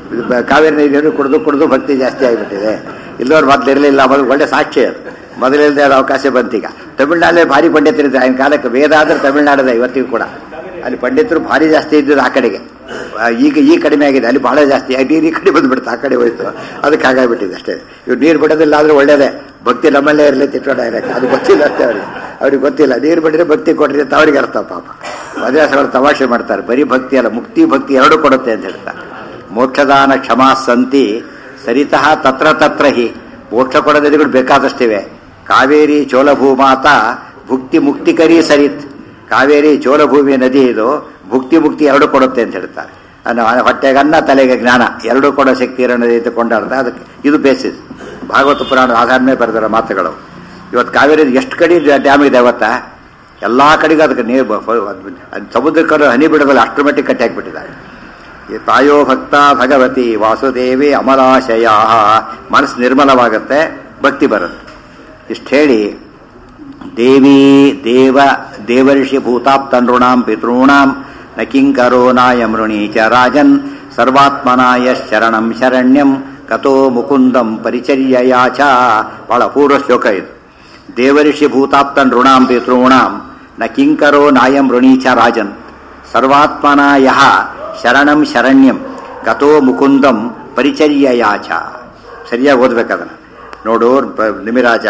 ಇದು ಬ- ಕಾವೇರಿ ನೀರು ಕುಡಿದು ಕುಡಿದು ಭಕ್ತಿ ಜಾಸ್ತಿ ಆಗಿಬಿಟ್ಟಿದೆ ಇಲ್ಲವ್ರು ಮೊದಲು ಇರಲಿಲ್ಲ ಮೊದಲು ಒಳ್ಳೆ ಸಾಕ್ಷಿ ಅದು ಮೊದಲಿಲ್ಲದೆ ಅದು ಅವಕಾಶ ಬಂತೀಗ ತಮಿಳ್ನಾಡಲ್ಲಿ ಭಾರಿ ಪಂಡಿತರಿದ್ದಾರೆ ಆಗಿನ ಕಾಲಕ್ಕೆ ವೇದ ಆದರೆ ತಮಿಳ್ನಾಡದ ಇವತ್ತಿಗೂ ಕೂಡ ಅಲ್ಲಿ ಪಂಡಿತರು ಭಾರಿ ಜಾಸ್ತಿ ಇದ್ದಿದ್ದು ಆ ಕಡೆಗೆ ಆ, ಈಗ ಈ ಕಡಿಮೆ ಆಗಿದೆ ಅಲ್ಲಿ ಬಹಳ ಜಾಸ್ತಿ ಆ ನೀರು ಈ ಕಡೆ ಬಂದ್ಬಿಡ್ತು ಆ ಕಡೆ ಹೋಯ್ತು ಅದಕ್ಕೆ ಹಾಗಾಗ್ಬಿಟ್ಟಿದೆ ಅಷ್ಟೇ ಇವ್ರು ನೀರು ಬಿಡೋದಿಲ್ಲ ಆದ್ರೆ ಒಳ್ಳೇದೇ ಭಕ್ತಿ ನಮ್ಮಲ್ಲೇ ಇರಲಿ ತಿಟ್ಟೋ ಡೈರೆಕ್ಟ್ ಅದು ಗೊತ್ತಿಲ್ಲ ಅಷ್ಟೇ ಅವ್ರಿಗೆ ಅವ್ರಿಗೆ ಗೊತ್ತಿಲ್ಲ ನೀರು ಬಿಟ್ಟರೆ ಭಕ್ತಿ ಕೊಡ್ರಿ ಅಂತ ಅವ್ರಿಗೆ ಅರ್ಥ ಪಾಪ ಮದ್ರಾಸಗಳು ತಮಾಷೆ ಮಾಡ್ತಾರೆ ಬರೀ ಭಕ್ತಿ ಅಲ್ಲ ಮುಕ್ತಿ ಭಕ್ತಿ ಎರಡೂ ಕೊಡುತ್ತೆ ಅಂತ ಹೇಳ್ತಾರೆ ಮೋಕ್ಷದಾನ ಕ್ಷಮಾ ಸಂತಿ ಸರಿತಃ ತತ್ರ ತತ್ರ ಹಿ ಮೋಕ್ಷ ಕೊಡೋ ನದಿಗಳು ಬೇಕಾದಷ್ಟಿವೆ ಕಾವೇರಿ ಚೋಲಭೂಮಾತ ಭುಕ್ತಿ ಮುಕ್ತಿಕರಿ ಸರಿತ್ ಕಾವೇರಿ ಚೋಲಭೂಮಿ ನದಿ ಇದು ಭುಕ್ತಿ ಮುಕ್ತಿ ಎರಡು ಕೊಡುತ್ತೆ ಅಂತ ಹೇಳ್ತಾರೆ ಅನ್ನ ಹೊಟ್ಟೆಗೆ ಅನ್ನ ತಲೆಗೆ ಜ್ಞಾನ ಎರಡೂ ಕೊಡೋ ಶಕ್ತಿ ಇರೋ ನದಿ ಅಂತ ಕೊಂಡಾಡ್ತಾರೆ ಅದಕ್ಕೆ ಇದು ಬೇಸಿಸ್ ಭಾಗವತ ಪುರಾಣದ ಆಧಾರ ಮೇಲೆ ಬರೆದಿರೋ ಮಾತುಗಳು ಇವತ್ತು ಕಾವೇರಿ ಎಷ್ಟು ಕಡೆ ಡ್ಯಾಮ್ ಇದೆ ಅವತ್ತ ಎಲ್ಲಾ ಕಡೆಗೂ ಅದಕ್ಕೆ ನೀರು ಬ- ಫ- ಅದು ಸಮುದ್ರಕ್ಕೆ ಹನಿ ಬಿಡೋದಲ್ಲ ಅಷ್ಟರ ಮಟ್ಟಿಗೆ ಕಟ್ಟಿ ಹಾಕ್ಬಿಟ್ಟಿದ್ದಾರೆ ಈ ತಾಯೋ ಭಕ್ತ ಭಗವತಿ ವಾಸುದೇವಿ ಅಮಲಾಶಯ ಮನಸ್ಸು ನಿರ್ಮಲವಾಗುತ್ತೆ ಭಕ್ತಿ ಬರುತ್ತೆ ಇಷ್ಟು ಹೇಳಿ ದೇವಿ ದೇವ ದೇವರ್ಷಿ ಭೂತಾಪ್ತ ನೃಣಾಂ ಪಿತॄಣಾಂ ನ ಕಿಂಕರೋ ನಾಯ ಮೃಣಿ ಚ ರಾಜನ್ ಸರ್ವಾತ್ಮನಾಯ ಶರಣಂ ಶರಣ್ಯಂ ಕಥೋ ಮುಕುಂದಂ ಪರಿಚರ್ಯಯಾ ಚ ಬಹಳ ಪೂರ್ವ ಶ್ಲೋಕ ಇದು ದೇವರ್ಷಿ ಭೂತಾಪ್ತ ನೃಣಾಂ ಪಿತॄಣಾಂ ನ ಕಿಂಕರೋ ನಾಯಂ ಋಣಿ ಚ ರಾಜನ್ ಸರ್ವಾತ್ಮನಾಯ ಶರಣಂ ಶರಣ್ಯಂ ಗತೋ ಮುಕುಂದಂ ಪರಿಚರ್ಯಯಾ ಚ ಸರಿಯಾಗಿ ಓದ್ಬೇಕದನ್ನ ನೋಡು ಬ- ನಿಮಿರಾಜ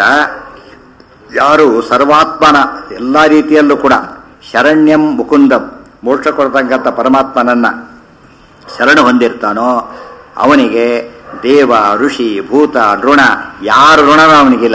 ಯಾರು ಸರ್ವಾತ್ಮನ ಎಲ್ಲ ರೀತಿಯಲ್ಲೂ ಕೂಡ ಶರಣ್ಯಂ ಮುಕುಂದಂ ಮೋಕ್ಷ ಕೊಡ್ತಕ್ಕಂಥ ಪರಮಾತ್ಮನನ್ನ ಶರಣ ಹೊಂದಿರ್ತಾನೋ ಅವನಿಗೆ ದೇವ ಋಷಿ ಭೂತ ಋಣ ಯಾರು ಋಣನೂ ಅವನಿಗಿಲ್ಲ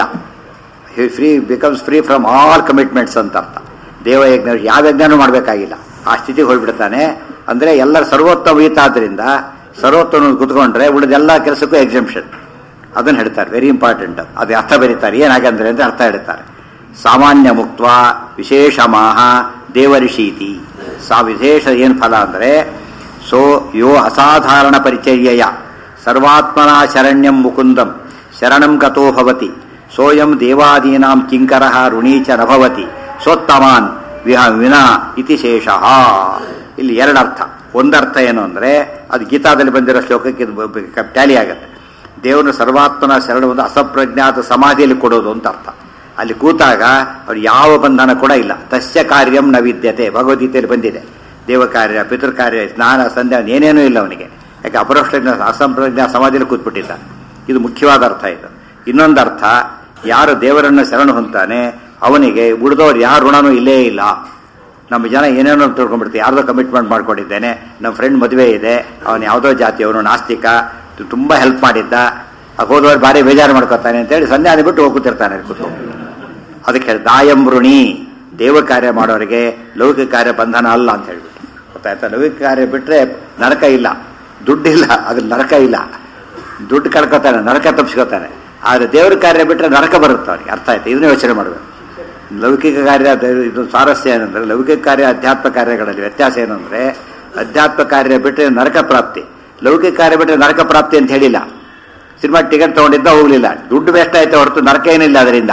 free becomes free from all commitments ಅಂತ ಅರ್ಥ ದೇವಯಜ್ಞ ಯಾವ ಯಜ್ಞನೂ ಮಾಡಬೇಕಾಗಿಲ್ಲ ಆ ಸ್ಥಿತಿಗೆ ಹೋಗ್ಬಿಡ್ತಾನೆ ಅಂದ್ರೆ ಎಲ್ಲರ ಸರ್ವೋತ್ತಮ ಈತ ಆದ್ರಿಂದ ಸರ್ವೋತ್ತಮ ಕುತ್ಕೊಂಡ್ರೆ ಉಳಿದೆಲ್ಲ ಕೆಲಸಕ್ಕೂ ಎಕ್ಸೆಂಪ್ಷನ್ ಅದನ್ನ ಹೇಳ್ತಾರೆ ವೆರಿ ಇಂಪಾರ್ಟೆಂಟ್ ಅದು ಅರ್ಥ ಬರೀತಾರೆ ಏನಾಗಂದ್ರೆ ಅಂತ ಅರ್ಥ ಹೇಳ್ತಾರೆ ಸಾಮಾನ್ಯ ಮುಕ್ತ ವಿಶೇಷ ಮಾಹ ದೇವರಿಷೀತಿ ಸಾ ವಿಶೇಷ ಏನ್ ಫಲ ಅಂದ್ರೆ ಸೋ ಯೋ ಅಸಾಧಾರಣ ಪರಿಚರ್ಯಯ ಸರ್ವಾತ್ಮನ ಶರಣ್ಯಂ ಮುಕುಂದಂ ಶರಣಂ ಗತೋ ಭವತಿ ಸೋಯಂ ದೇವಾದೀನಾಂ ಕಿಂಕರಃ ಋಣೀಚ ನಭವತಿ ಸೋತ್ತಮಾನ್ ವಿಹ ವಿನಾ ಇತಿ ಶೇಷಃ ಇಲ್ಲಿ ಎರಡರ್ಥ ಒಂದರ್ಥ ಏನು ಅಂದ್ರೆ ಅದು ಗೀತಾದಲ್ಲಿ ಬಂದಿರೋ ಶ್ಲೋಕಕ್ಕೆ ಇದು ಬ- ಬ- ಟ್ಯಾಲಿ ಆಗತ್ತೆ ದೇವರನ್ನು ಸರ್ವಾತ್ಮನ ಶರಣ ಒಂದು ಅಸಪ್ರಜ್ಞಾತ ಸಮಾಧಿಯಲ್ಲಿ ಕೊಡೋದು ಅಂತ ಅರ್ಥ ಅಲ್ಲಿ ಕೂತಾಗ ಅವ್ರು ಯಾವ ಬಂಧನ ಕೂಡ ಇಲ್ಲ ತಸ್ಯ ಕಾರ್ಯಂ ನ ವಿದ್ಯತೆ ಭಗವದ್ಗೀತೆಯಲ್ಲಿ ಬಂದಿದೆ ದೇವ ಕಾರ್ಯ ಪಿತೃ ಕಾರ್ಯ ಸ್ನಾನ ಸಂಧ್ಯಾ ಏನೇನೂ ಇಲ್ಲ ಅವನಿಗೆ ಯಾಕೆ ಅಪರೋಕ್ಷ ಅಸಂಪ್ರಜ್ಞಾ ಸಮಾಧಿಯಲ್ಲಿ ಕೂತ್ಬಿಟ್ಟಿದ್ದ ಇದು ಮುಖ್ಯವಾದ ಅರ್ಥ ಇದು ಇನ್ನೊಂದು ಅರ್ಥ ಯಾರು ದೇವರನ್ನ ಶರಣ ಹೊಂತಾನೆ ಅವನಿಗೆ ಉಳಿದವ್ರು ಯಾರ ಋಣನೂ ಇಲ್ಲೇ ಇಲ್ಲ ನಮ್ಮ ಜನ ಏನೇನೋ ತಿಳ್ಕೊಂಡ್ಬಿಡ್ತೀವಿ ಯಾರ್ದೋ ಕಮಿಟ್ಮೆಂಟ್ ಮಾಡ್ಕೊಂಡಿದ್ದೇನೆ ನಮ್ಮ ಫ್ರೆಂಡ್ ಮದುವೆ ಇದೆ ಅವನು ಯಾವುದೋ ಜಾತಿಯವನು ನಾಸ್ತಿಕ ತು- ತುಂಬಾ ಹೆಲ್ಪ್ ಮಾಡಿದ್ದ ಆಗ ಹೋದವ್ರು ಭಾರಿ ಬೇಜಾರು ಮಾಡ್ಕೊತಾನೆ ಅಂತೇಳಿ ಸಂಧ್ಯಾನೆ ಬಿಟ್ಟು ಹೋಗ್ತಿರ್ತಾನೆ ಕೂತು ಅದಕ್ಕೆ ಹೇಳಿ ದಾಯಂ ಋಣಿ ದೇವ ಕಾರ್ಯ ಮಾಡೋರಿಗೆ ಲೌಕಿಕ ಕಾರ್ಯ ಬಂಧನ ಅಲ್ಲ ಅಂತ ಹೇಳ್ಬಿಟ್ಟು ಗೊತ್ತಾಯ್ತಾ ಲೌಕಿಕ ಕಾರ್ಯ ಬಿಟ್ರೆ ನರಕ ಇಲ್ಲ ದುಡ್ಡಿಲ್ಲ ಅದ್ರ ನರಕ ಇಲ್ಲ ದುಡ್ಡು ಕಳ್ಕೊತಾನೆ ನರಕ ತಪ್ಪಿಸ್ಕೊತಾನೆ ಆದ್ರೆ ದೇವ್ರ ಕಾರ್ಯ ಬಿಟ್ರೆ ನರಕ ಬರುತ್ತೆ ಅವನಿಗೆ ಅರ್ಥ ಆಯ್ತು ಇದನ್ನ ಯೋಚನೆ ಮಾಡಬೇಕು ಲೌಕಿಕ ಕಾರ್ಯ ಅದು- ಇದು ಸ್ವಾರಸ್ಯ ಏನಂದ್ರೆ ಲೌಕಿಕ ಕಾರ್ಯ ಅಧ್ಯಾತ್ಮ ಕಾರ್ಯಗಳಲ್ಲಿ ವ್ಯತ್ಯಾಸ ಏನಂದ್ರೆ ಅಧ್ಯಾತ್ಮ ಕಾರ್ಯ ಬಿಟ್ಟರೆ ನರಕ ಪ್ರಾಪ್ತಿ ಲೌಕಿಕ ಕಾರ್ಯ ಬಿಟ್ಟರೆ ನರಕ ಪ್ರಾಪ್ತಿ ಅಂತ ಹೇಳಿಲ್ಲ ಸಿನಿಮಾ ಟಿಕೆಟ್ ತಗೊಂಡಿದ್ದ ಹೋಗ್ಲಿಲ್ಲ ದುಡ್ಡು ವೇಸ್ಟ್ ಆಯ್ತು ಹೊರತು ನರಕ ಏನಿಲ್ಲ ಅದರಿಂದ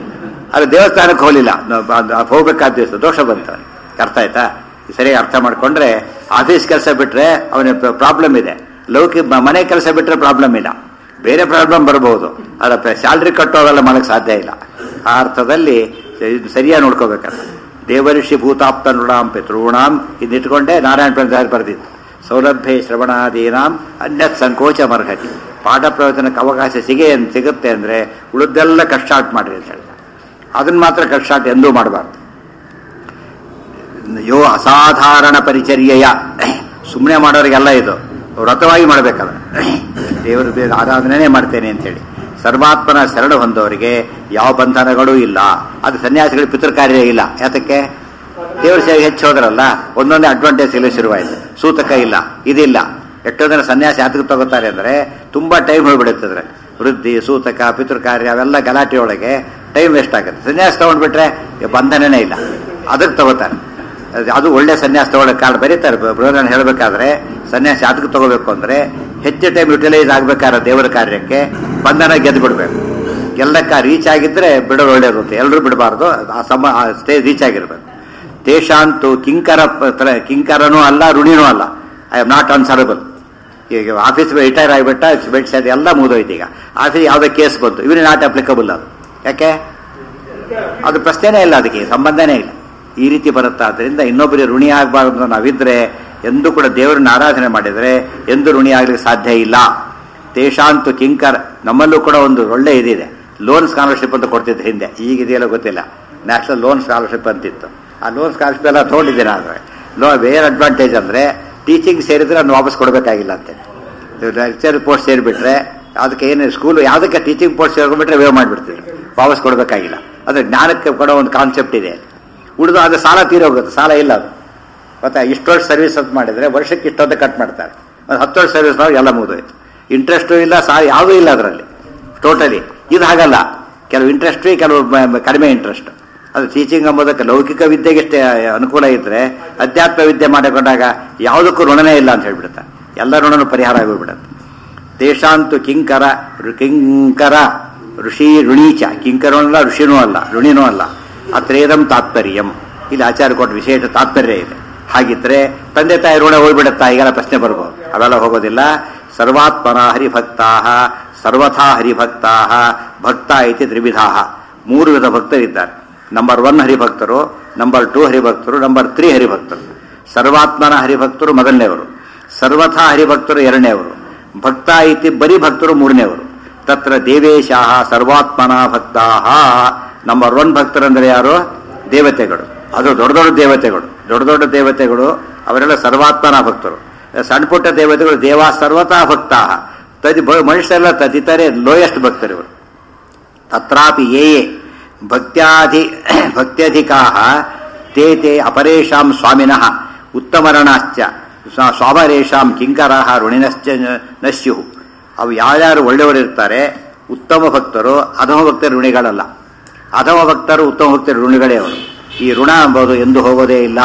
ಅದು ದೇವಸ್ಥಾನಕ್ಕೆ ಹೋಗ್ಲಿಲ್ಲ ನ- ಅದು ಹೋಗ್ಬೇಕಾದ ದಿವಸ ದೋಷ ಬಂತು ಅವ್ನಿಗೆ. ಅರ್ಥ ಆಯ್ತಾ ಸರಿಯಾಗಿ ಅರ್ಥ ಮಾಡ್ಕೊಂಡ್ರೆ ಆಫೀಸ್ ಕೆಲಸ ಬಿಟ್ರೆ ಅವನಿಗೆ ಪ್ರಾಬ್ಲಮ್ ಇದೆ ಲೌಕಿಕ ಮ- ಮನೆ ಕೆಲಸ ಬಿಟ್ರೆ ಪ್ರಾಬ್ಲಮ್ ಇಲ್ಲ ಬೇರೆ ಪ್ರಾಬ್ಲಮ್ ಬರಬಹುದು ಅದ ಸ್ಯಾಲ್ರಿ ಕಟ್ಟೋವೆಲ್ಲ ಮಾಡಕ್ ಸಾಧ್ಯ ಇಲ್ಲ ಆ ಅರ್ಥದಲ್ಲಿ ಇದು ಸರಿಯಾಗಿ ನೋಡ್ಕೋಬೇಕಲ್ಲ ದೇವಋಷಿ ಭೂತಾಪ್ತ ನೃಣಾಂ ಪಿತೃಣಾಂ ಇದಿಟ್ಕೊಂಡೆ ನಾರಾಯಣ ಪಂಚಾಯತ್ ಬರೆದಿತ್ತು ಸೌಲಭ್ಯ ಶ್ರವಣಾದೀನಾಂ ಅನ್ಯತ್ ಸಂಕೋಚ ಮರ್ಹತಿ ಪಾಠ ಪ್ರವಚನಕ್ಕೆ ಅವಕಾಶ ಸಿಗೇ ಸಿಗುತ್ತೆ ಅಂದ್ರೆ ಉಳಿದೆಲ್ಲ ಕಟ್ ಸ್ಟಾರ್ಟ್ ಮಾಡ್ರಿ ಅಂತ ಹೇಳ್ತಾರೆ ಅದನ್ನ ಮಾತ್ರ ಕಟ್ ಸ್ಟಾರ್ಟ್ ಎಂದೂ ಮಾಡಬಾರ್ದು ಯೋ ಅಸಾಧಾರಣ ಪರಿಚರ್ಯೆಯ ಸುಮ್ಮನೆ ಮಾಡೋರಿಗೆಲ್ಲ ಇದು ವ್ರತವಾಗಿ ಮಾಡಬೇಕಲ್ಲ ದೇವರ ಬೇಗ ಆರಾಧನೆ ಮಾಡ್ತೇನೆ ಅಂತ ಹೇಳಿ ಸರ್ವಾತ್ಮನ ಶರಣ ಹೊಂದವರಿಗೆ ಯಾವ ಬಂಧನಗಳೂ ಇಲ್ಲ ಅದು ಸನ್ಯಾಸಿಗಳು ಪಿತೃ ಕಾರ್ಯ ಇಲ್ಲ ಯಾತಕ್ಕೆ ದೇವರ ಸೇವೆ ಹೆಚ್ಚು ಹೋದ್ರಲ್ಲ ಒಂದೊಂದೇ ಅಡ್ವಾಂಟೇಜ್ ಇಲ್ಲ ಶುರುವಾಯಿತು ಸೂತಕ ಇಲ್ಲ ಇದಿಲ್ಲ ಎಷ್ಟೋ ಜನ ಸನ್ಯಾಸ ಯಾತಕ್ಕೆ ತಗೋತಾರೆ ಅಂದ್ರೆ ತುಂಬಾ ಟೈಮ್ ಹೋಗ್ಬಿಡುತ್ತದೆ ವೃದ್ಧಿ ಸೂತಕ ಪಿತೃ ಕಾರ್ಯ ಅವೆಲ್ಲ ಗಲಾಟೆ ಒಳಗೆ ಟೈಮ್ ವೇಸ್ಟ್ ಆಗುತ್ತೆ ಸನ್ಯಾಸ ತಗೊಂಡ್ಬಿಟ್ರೆ ಬಂಧನನೇ ಇಲ್ಲ ಅದಕ್ಕೆ ತಗೋತಾರೆ ಅದು- ಅದು ಒಳ್ಳೆ ಸನ್ಯಾಸ ತಗೊಳ್ಳೋ ಕಾರಣ ಬರೀತಾರೆ ಬ್ರದರ್ ಹೇಳಬೇಕಾದ್ರೆ ಸನ್ಯಾಸ ಯಾತಕ್ಕೆ ತಗೋಬೇಕು ಅಂದ್ರೆ ಹೆಚ್ಚು ಟೈಮ್ ಯುಟಿಲೈಸ್ ಆಗ್ಬೇಕಾದ್ರೆ ದೇವರ ಕಾರ್ಯಕ್ಕೆ ಬಂಧನ ಗೆದ್ದು ಬಿಡ್ಬೇಕು ಎಲ್ಲಕ್ಕ ರೀಚ್ ಆಗಿದ್ರೆ ಬಿಡೋದು ಒಳ್ಳೇದು ಅಂತ ಎಲ್ಲರೂ ಬಿಡಬಾರ್ದು ಆ ಸಮ ಆ ಸ್ಟೇಜ್ ರೀಚ್ ಆಗಿರ್ಬೇಕು ದೇಶಾಂತು ಕಿಂಕರ ಪ- ತರ- ಕಿಂಕರನೂ ಅಲ್ಲ ಋಣಿನೂ ಅಲ್ಲ ಐ ಆಮ್ ನಾಟ್ ಅನ್ಸರಬಲ್ ಈಗ ಆಫೀಸ್ ರಿಟೈರ್ ಆಗಿಬಿಟ್ಟ ಬೆಡ್ ಸೆಟ್ ಎಲ್ಲ ಮುಗಿದೋಯ್ತು ಈಗ ಆಫೀಸ್ ಯಾವುದೇ ಕೇಸ್ ಬಂತು ಇವನು ನಾಟ್ ಅಪ್ಲಿಕಬಲ್ ಅದು ಯಾಕೆ ಅದು ಪ್ರಶ್ನೆನೇ ಇಲ್ಲ ಅದಕ್ಕೆ ಸಂಬಂಧನೇ ಇಲ್ಲ ಈ ರೀತಿ ಬರುತ್ತಾ ಅದರಿಂದ ಇನ್ನೊಬ್ಬರಿಗೆ ಋಣಿ ಆಗಬಾರ್ದು ಅಂತ ನಾವಿದ್ರೆ ಎಂದೂ ಕೂಡ ದೇವರನ್ನ ಆರಾಧನೆ ಮಾಡಿದರೆ ಎಂದೂ ಋಣಿ ಆಗ್ಲಿಕ್ಕೆ ಸಾಧ್ಯ ಇಲ್ಲ ತೇಷಾಂತು ಕಿಂಕರ್ ನಮ್ಮಲ್ಲೂ ಕೂಡ ಒಂದು ಒಳ್ಳೆ ಇದಿದೆ ಲೋನ್ ಸ್ಕಾಲರ್ಶಿಪ್ ಅಂತ ಕೊಡ್ತಿದ್ದು ಹಿಂದೆ ಈಗ ಇದೆಯಲ್ಲ ಗೊತ್ತಿಲ್ಲ ನ್ಯಾಷನಲ್ ಲೋನ್ ಸ್ಕಾಲರ್ಶಿಪ್ ಅಂತಿತ್ತು ಆ ಲೋನ್ ಸ್ಕಾಲರ್ಶಿಪ್ ಎಲ್ಲ ತೊಗೊಂಡಿದ್ದೀನಿ ಆದರೆ ಲೋ ಬೇರೆ ಅಡ್ವಾಂಟೇಜ್ ಅಂದರೆ ಟೀಚಿಂಗ್ ಸೇರಿದ್ರೆ ಅದನ್ನು ವಾಪಸ್ ಕೊಡಬೇಕಾಗಿಲ್ಲ ಅಂತೆ ಲೆಕ್ಚರ್ ಪೋಸ್ಟ್ ಸೇರಿಬಿಟ್ರೆ ಅದಕ್ಕೆ ಏನು ಸ್ಕೂಲ್ ಯಾವುದಕ್ಕೆ ಟೀಚಿಂಗ್ ಪೋಸ್ಟ್ ಸೇರ್ಕೊಂಡ್ಬಿಟ್ರೆ ವೇವ್ ಮಾಡಿಬಿಡ್ತಿದ್ರು ವಾಪಸ್ ಕೊಡಬೇಕಾಗಿಲ್ಲ ಅಂದರೆ ಜ್ಞಾನಕ್ಕೆ ಕೊಡೋ ಒಂದು ಕಾನ್ಸೆಪ್ಟ್ ಇದೆ ಉಳಿದು ಅದು ಸಾಲ ತೀರೋಗುತ್ತೆ ಸಾಲ ಇಲ್ಲ ಅದು ಗೊತ್ತಾ ಇಷ್ಟು ವರ್ಷ ಸರ್ವಿಸ್ ಅಂತ ಮಾಡಿದ್ರೆ ವರ್ಷಕ್ಕೆ ಇಷ್ಟೊಂದು ಕಟ್ ಮಾಡ್ತಾರೆ ಒಂದು ಹತ್ತು ವರ್ಷ ಸರ್ವಿಸ್ ನಾವು ಎಲ್ಲ ಮುಗಿದೋಯ್ತು ಇಂಟ್ರೆಸ್ಟು ಇಲ್ಲ ಸಾಲ ಯಾವುದೂ ಇಲ್ಲ ಅದರಲ್ಲಿ ಟೋಟಲಿ ಇದು ಹಾಗಲ್ಲ ಕೆಲವು ಇಂಟ್ರೆಸ್ಟ್ ಕೆಲವು ಮ- ಕಡಿಮೆ ಇಂಟ್ರೆಸ್ಟ್ ಅದು ಟೀಚಿಂಗ್ ಎಂಬುದಕ್ಕೆ ಲೌಕಿಕ ವಿದ್ಯೆಗೆ ಎಷ್ಟೇ ಅನುಕೂಲ ಇದ್ರೆ ಅಧ್ಯಾತ್ಮ ವಿದ್ಯೆ ಮಾಡಿಕೊಂಡಾಗ ಯಾವುದಕ್ಕೂ ಋಣನೇ ಇಲ್ಲ ಅಂತ ಹೇಳ್ಬಿಡುತ್ತೆ ಎಲ್ಲ ಋಣನೂ ಪರಿಹಾರ ಆಗಿಬಿಡುತ್ತೆ ದೇಶಾಂತು ಕಿಂಕರ ಋ- ಕಿಂಕರ ಋಷಿ ಋಣೀಚ ಕಿಂಕರೂ ಅಲ್ಲ ಋಷಿನೂ ಅಲ್ಲ ಋಣಿನೂ ಅಲ್ಲ ಅತ್ರೇದಂ ತಾತ್ಪರ್ಯಂ ಇಲ್ಲಿ ಆಚಾರ್ಯ ಕೊಟ್ಟ ವಿಶೇಷ ತಾತ್ಪರ್ಯ ಇದೆ ಹಾಗಿದ್ರೆ ತಂದೆ ತಾಯಿ ಋಣ ಹೋಗ್ಬಿಡುತ್ತಾ ಈಗೆಲ್ಲ ಪ್ರಶ್ನೆ ಬರ್ಬೋದು ಅವೆಲ್ಲ ಹೋಗೋದಿಲ್ಲ ಸರ್ವಾತ್ಮನ ಹರಿಭಕ್ತಾ ಸರ್ವಥಾ ಹರಿಭಕ್ತಾ ಭಕ್ತ ಇತಿ ತ್ರಿವಿಧಾ ಮೂರು ವಿಧ ಭಕ್ತರಿದ್ದಾರೆ ನಂಬರ್ ಒನ್ ಹರಿಭಕ್ತರು ನಂಬರ್ ಟೂ ಹರಿಭಕ್ತರು ನಂಬರ್ ತ್ರೀ ಹರಿಭಕ್ತರು ಸರ್ವಾತ್ಮನ ಹರಿಭಕ್ತರು ಮೊದಲನೇವರು ಸರ್ವಥಾ ಹರಿಭಕ್ತರು ಎರಡನೇವರು ಭಕ್ತ ಇತಿ ಬರೀ ಭಕ್ತರು ಮೂರನೇವರು ತತ್ರ ದೇವೇಶಾಹ ಸರ್ವಾತ್ಮನ ಭಕ್ತಾ ನಂಬರ್ ಒನ್ ಭಕ್ತರಂದ್ರೆ ಯಾರು ದೇವತೆಗಳು ಅದು ದೊಡ್ಡ ದೊಡ್ಡ ದೇವತೆಗಳು ದೊಡ್ಡ ದೊಡ್ಡ ದೇವತೆಗಳು ಅವರೆಲ್ಲ ಸರ್ವಾತ್ಮನ ಭಕ್ತರು ಸಣ್ಣ ಪುಟ್ಟ ದೇವತೆಗಳು ದೇವಾ ಸರ್ವತಾ ಭಕ್ತಾ ತದಿ ಬ- ಮನುಷ್ಯರೆಲ್ಲ ತದಿತರೆ ಲೋಯೆಸ್ಟ್ ಭಕ್ತರು ಇವರು ತತ್ರಾಪಿ ಯೇ ಯೇ ಭಕ್ತ್ಯಾಧಿ ಭಕ್ತ್ಯಧಿಕಾ ತೇ ತೇ ಅಪರೇಷಾಂ ಸ್ವಾಮಿನಃ ಉತ್ತಮರಣಾಶ್ಚ ಸ್ವ- ಸ್ವಾಮರೇಷಾಂ ಕಿಂಕರಃ ಋಣಿನಶ್ಚ ನ- ನಶ್ಯು ಅವು ಯಾರ್ಯಾರು ಒಳ್ಳೆಯವರು ಇರ್ತಾರೆ ಉತ್ತಮ ಭಕ್ತರು ಅಧಮ ಭಕ್ತರು ಋಣಿಗಳಲ್ಲ ಅಧಮ ಭಕ್ತರು ಉತ್ತಮ ಭಕ್ತರು ಋಣಿಗಳೇ ಅವರು ಈ ಋಣ ಎಂಬುದು ಎಂದು ಹೋಗೋದೇ ಇಲ್ಲ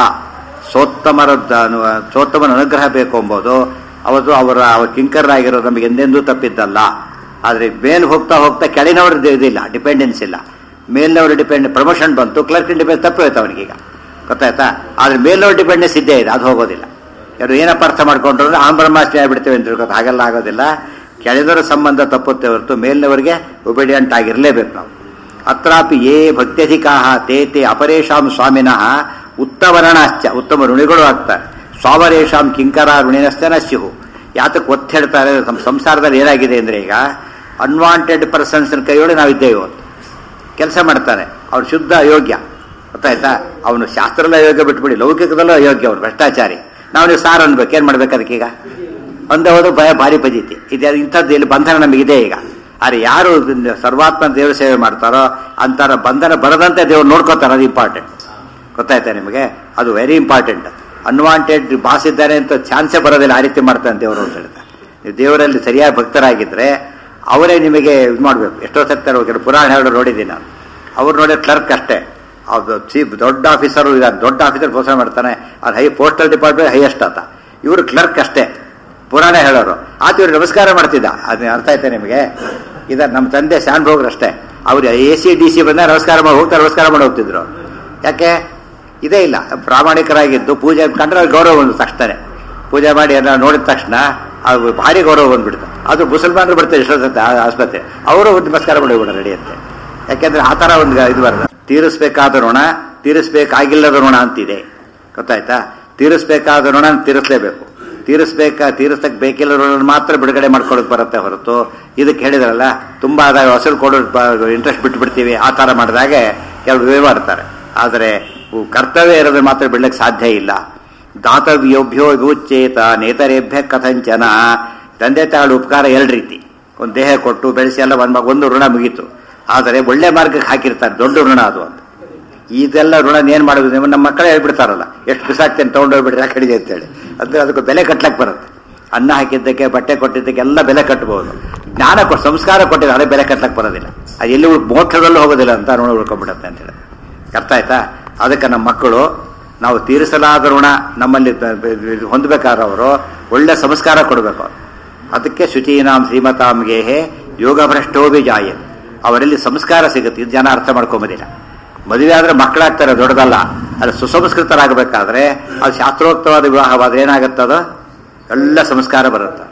ಸೋತ್ತಮರ ಸೋತ್ತಮನ ಅನುಗ್ರಹ ಬೇಕು ಎಂಬುದು ಅವತ್ತು ಅವರ ಅವರ ಕಿಂಕರರಾಗಿರೋದು ನಮಗೆ ಎಂದೆಂದೂ ತಪ್ಪಿದ್ದಲ್ಲ ಆದರೆ ಮೇಲ್ ಹೋಗ್ತಾ ಹೋಗ್ತಾ ಕೆಳಗಿನವ್ರದ್ದು ಇದಿಲ್ಲ ಡಿಪೆಂಡೆನ್ಸ್ ಇಲ್ಲ ಮೇಲಿನವರು ಡಿಪೆಂಡ್ ಪ್ರಮೋಷನ್ ಬಂತು ಕ್ಲರ್ಕ್ ಡಿಪೆಂಡ್ ತಪ್ಪು ಹೋಯ್ತು ಅವನಿಗೀಗ ಗೊತ್ತಾಯ್ತಾ ಆದ್ರೆ ಮೇಲಿನವ್ರ ಡಿಪೆಂಡೆನ್ಸ್ ಇದ್ದೇ ಇದೆ ಅದು ಹೋಗೋದಿಲ್ಲ ಯಾರು ಏನಪ್ಪ ಅರ್ಥ ಮಾಡ್ಕೊಂಡ್ರು ಅಂದ್ರೆ ಆಂ ಬ್ರಹ್ಮಾಸ್ತಿ ಆಗ್ಬಿಡ್ತೇವೆ ಅಂತ ತಿಳ್ಕೊತ ಹಾಗೆಲ್ಲ ಆಗೋದಿಲ್ಲ ಕೆಳದವರ ಸಂಬಂಧ ತಪ್ಪುತ್ತೆ ಹೊರತು ಮೇಲಿನವರಿಗೆ ಒಬಿಡಿಯಂಟ್ ಆಗಿರಲೇಬೇಕು ನಾವು ಅತ್ರಾಪಿ ಯೇ ಭಕ್ತ್ಯಧಿಕಾ ತೇ ತೇ ಅಪರೇಷಾಂ ಸ್ವಾಮಿನಃ ಉತ್ತಮರಣಾಶ್ಚ ಉತ್ತಮ ಋಣಿಗಳು ಆಗ್ತಾರೆ ಸ್ವಾಮರೇಷಾಂ ಕಿಂಕರ ಋಣಿನಶ್ಚ ನಶ್ಯು ಯಾತಕ್ಕೆ ಒತ್ತು ಹೇಳ್ತಾರೆ ನಮ್ಮ ಸಂಸಾರದಲ್ಲಿ ಏನಾಗಿದೆ ಅಂದ್ರೆ ಈಗ ಅನ್ವಾಂಟೆಡ್ ಪರ್ಸನ್ಸ್ ಕೈಯೊಳಗೆ ನಾವಿದ್ದೇವೆ ಇವತ್ತು ಕೆಲಸ ಮಾಡ್ತಾನೆ ಅವ್ನು ಶುದ್ಧ ಅಯೋಗ್ಯ ಗೊತ್ತಾಯ್ತಾ ಅವನು ಶಾಸ್ತ್ರದಲ್ಲ ಅಯೋಗ್ಯ ಬಿಟ್ಬಿಡಿ ಲೌಕಿಕದಲ್ಲೂ ಅಯೋಗ್ಯ ಅವನು ಭ್ರಷ್ಟಾಚಾರಿ ನಾವು ನೀವು ಸಾರ್ ಅನ್ಬೇಕು ಏನ್ ಮಾಡ್ಬೇಕು ಅದಕ್ಕೀಗ ಒಂದೇ ಹೋದ್ರು ಭಯ ಭಾರಿ ಪಜಿತಿ ಇದೆ ಇಂಥದ್ದು ಇಲ್ಲಿ ಬಂಧನ ನಮಗಿದೆ ಈಗ ಆದ್ರೆ ಯಾರು ಸರ್ವಾತ್ಮ ದೇವ್ರ ಸೇವೆ ಮಾಡ್ತಾರೋ ಅಂತಾರ ಬಂಧನ ಬರದಂತೆ ದೇವ್ರು ನೋಡ್ಕೋತಾರೆ ಅದು ಇಂಪಾರ್ಟೆಂಟ್ ಗೊತ್ತಾಯ್ತಾ ನಿಮಗೆ ಅದು ವೆರಿ ಇಂಪಾರ್ಟೆಂಟ್ ಅನ್ವಾಂಟೆಡ್ ಬಾಸ್ ಇದ್ದಾರೆ ಅಂತ ಚಾನ್ಸೇ ಬರೋದಿಲ್ಲ ಆ ರೀತಿ ಮಾಡ್ತಾನೆ ದೇವರು ಅಂತ ಹೇಳ್ತಾರೆ ನೀವು ದೇವರಲ್ಲಿ ಸರಿಯಾಗಿ ಭಕ್ತರಾಗಿದ್ರೆ ಅವರೇ ನಿಮಗೆ ಇದು ಮಾಡಬೇಕು ಎಷ್ಟೋ ಸತ್ತಾರೆ ಹೋಗಿರೋ ಪುರಾಣ ಹೇಳೋ ನೋಡಿದ್ದೀನಿ ನಾನು ಅವ್ರು ನೋಡಿ ಕ್ಲರ್ಕ್ ಅಷ್ಟೇ ಅದು ಚೀಫ್ ದೊಡ್ಡ ಆಫೀಸರು ಇದ್ದಾರೆ ದೊಡ್ಡ ಆಫೀಸರ್ ಮೋಸ ಮಾಡ್ತಾನೆ ಅದು ಹೈ ಪೋಸ್ಟಲ್ ಡಿಪಾರ್ಟ್ಮೆಂಟ್ ಹೈಯೆಸ್ಟ್ ಆತ ಇವರು ಕ್ಲರ್ಕ್ ಅಷ್ಟೇ ಪುರಾಣ ಹೇಳೋರು ಆತ ಇವ್ರು ನಮಸ್ಕಾರ ಮಾಡ್ತಿದ್ದ ಅದು ಅರ್ಥ ಆಯ್ತಾ ನಿಮಗೆ ಇದ ನಮ್ಮ ತಂದೆ ಶಾನ್ ಭೋಗ್ರು ಅಷ್ಟೇ ಅವ್ರು ಎ ಸಿ ಡಿ ಸಿ ಬಂದ ನಮಸ್ಕಾರ ಮಾಡಿ ಹೋಗ್ತಾರೆ ನಮಸ್ಕಾರ ಮಾಡಿ ಹೋಗ್ತಿದ್ರು ಯಾಕೆ ಇದೇ ಇಲ್ಲ ಪ್ರಾಮಾಣಿಕರಾಗಿದ್ದು ಪೂಜೆ ಕಂಡ್ರೆ ಅವ್ರಿಗೆ ಗೌರವ ಬಂದು ತಕ್ಷಣ ಪೂಜೆ ಮಾಡಿ ಎಲ್ಲ ನೋಡಿದ ತಕ್ಷಣ ಅದು ಭಾರಿ ಗೌರವ ಬಂದ್ಬಿಡ್ತು ಅದು ಮುಸಲ್ಮಾನರು ಬರ್ತಾರೆ ಎಷ್ಟೊತ್ತ ಆಸ್ಪತ್ರೆ ಅವರು ಒಂದು ನಮಸ್ಕಾರ ಮಾಡಿ ಹೋಗ್ಬಿಡ ರೆಡಿ ಅಂತೆ ಯಾಕೆಂದ್ರೆ ಆ ಥರ ಒಂದು ಇದು ಬರ್ತದೆ ತೀರಿಸ್ಬೇಕಾದ ಋಣ ತೀರಿಸ್ಬೇಕಾಗಿಲ್ಲದ ಋಣ ಅಂತಿದೆ ಗೊತ್ತಾಯ್ತಾ ತೀರಿಸ್ಬೇಕಾದ ಋಣ ತೀರಿಸಲೇಬೇಕು ತೀರಿಸ್ಬೇಕಾ ತೀರಿಸಕ್ ಬೇಕಿಲ್ಲ ಋಣ ಮಾತ್ರ ಬಿಡುಗಡೆ ಮಾಡ್ಕೊಳಕ್ ಬರುತ್ತೆ ಹೊರತು ಇದಕ್ಕೆ ಹೇಳಿದ್ರಲ್ಲ ತುಂಬಾ ಆದಾಗ ಹೊಸಲು ಕೊಡೋ ಇಂಟ್ರೆಸ್ಟ್ ಬಿಟ್ಬಿಡ್ತೀವಿ ಆ ಥರ ಮಾಡಿದಾಗ ಕೆಲವು ವ್ಯವಹಾರ್ತಾರೆ ಆದರೆ ಕರ್ತವ್ಯ ಇರೋದ್ರೆ ಮಾತ್ರ ಬಿಡ್ಲಿಕ್ಕೆ ಸಾಧ್ಯ ಇಲ್ಲ ದಾತವ್ಯೋಭ್ಯೋ ವಿಭುಚ್ಚೇತ ನೇತರೇಭ್ಯ ಕಥಂಚನ ತಂದೆ ತಾಳು ಉಪಕಾರ ಎರಡು ರೀತಿ ಒಂದು ದೇಹ ಕೊಟ್ಟು ಬೆಳೆಸಿ ಎಲ್ಲ ಒಂದು ಒಂದು ಋಣ ಮುಗೀತು ಆದರೆ ಒಳ್ಳೆ ಮಾರ್ಗಕ್ಕೆ ಹಾಕಿರ್ತಾರೆ ದೊಡ್ಡ ಋಣ ಅದು ಅಂತ ಇದೆಲ್ಲ ಋಣ ಏನ್ ಮಾಡೋದು ನೀವು ನಮ್ಮ ಮಕ್ಕಳೇ ಹೇಳ್ಬಿಡ್ತಾರಲ್ಲ ಎಷ್ಟು ಬಿಸಾಕ್ತೇನೆ ತಗೊಂಡೋಗ್ಬಿಡ್ರಿ ಆ ಕಡೆಗೆ ಅಂತೇಳಿ ಅಂದ್ರೆ ಅದಕ್ಕೆ ಬೆಲೆ ಕಟ್ಲಕ್ ಬರುತ್ತೆ ಅನ್ನ ಹಾಕಿದ್ದಕ್ಕೆ ಬಟ್ಟೆ ಕೊಟ್ಟಿದ್ದಕ್ಕೆ ಎಲ್ಲ ಬೆಲೆ ಕಟ್ಟಬಹುದು ಜ್ಞಾನ ಕೊಟ್ಟು ಸಂಸ್ಕಾರ ಕೊಟ್ಟಿದ್ರೆ ಅದೇ ಬೆಲೆ ಕಟ್ಲಕ್ ಬರೋದಿಲ್ಲ ಅದು ಎಲ್ಲಿ ಉಳ್- ಮೋಕ್ಷದಲ್ಲೂ ಹೋಗೋದಿಲ್ಲ ಅಂತ ಋಣ ಉಳ್ಕೊಂಡ್ಬಿಡುತ್ತೆ ಅಂತ ಹೇಳಿ ಅರ್ಥ ಆಯ್ತಾ ಅದಕ್ಕೆ ನಮ್ಮ ಮಕ್ಕಳು ನಾವು ತೀರಿಸಲಾದ ಋಣ ನಮ್ಮಲ್ಲಿ ಬ- ಬ- ಹೊಂದಬೇಕಾದ್ರೆ ಅವರು ಒಳ್ಳೆ ಸಂಸ್ಕಾರ ಕೊಡಬೇಕು ಅದಕ್ಕೆ ಶುಚೀನಾಂ ಶ್ರೀಮತಾಂಗೆ ಯೋಗ ಭ್ರಷ್ಟೋಭಿ ಜಾಯ ಅವರಲ್ಲಿ ಸಂಸ್ಕಾರ ಸಿಗುತ್ತೆ ಇದು ಜನ ಅರ್ಥ ಮಾಡ್ಕೊಂಬೋದಿಲ್ಲ ಮದುವೆ ಆದ್ರೆ ಮಕ್ಕಳಾಗ್ತಾರೆ ದೊಡ್ಡದಲ್ಲ ಅದು ಸುಸಂಸ್ಕೃತರಾಗಬೇಕಾದ್ರೆ ಅದು ಶಾಸ್ತ್ರೋಕ್ತವಾದ ವಿವಾಹವಾದ್ರೆ ಏನಾಗುತ್ತದ ಎಲ್ಲ ಸಂಸ್ಕಾರ ಬರುತ್ತೆ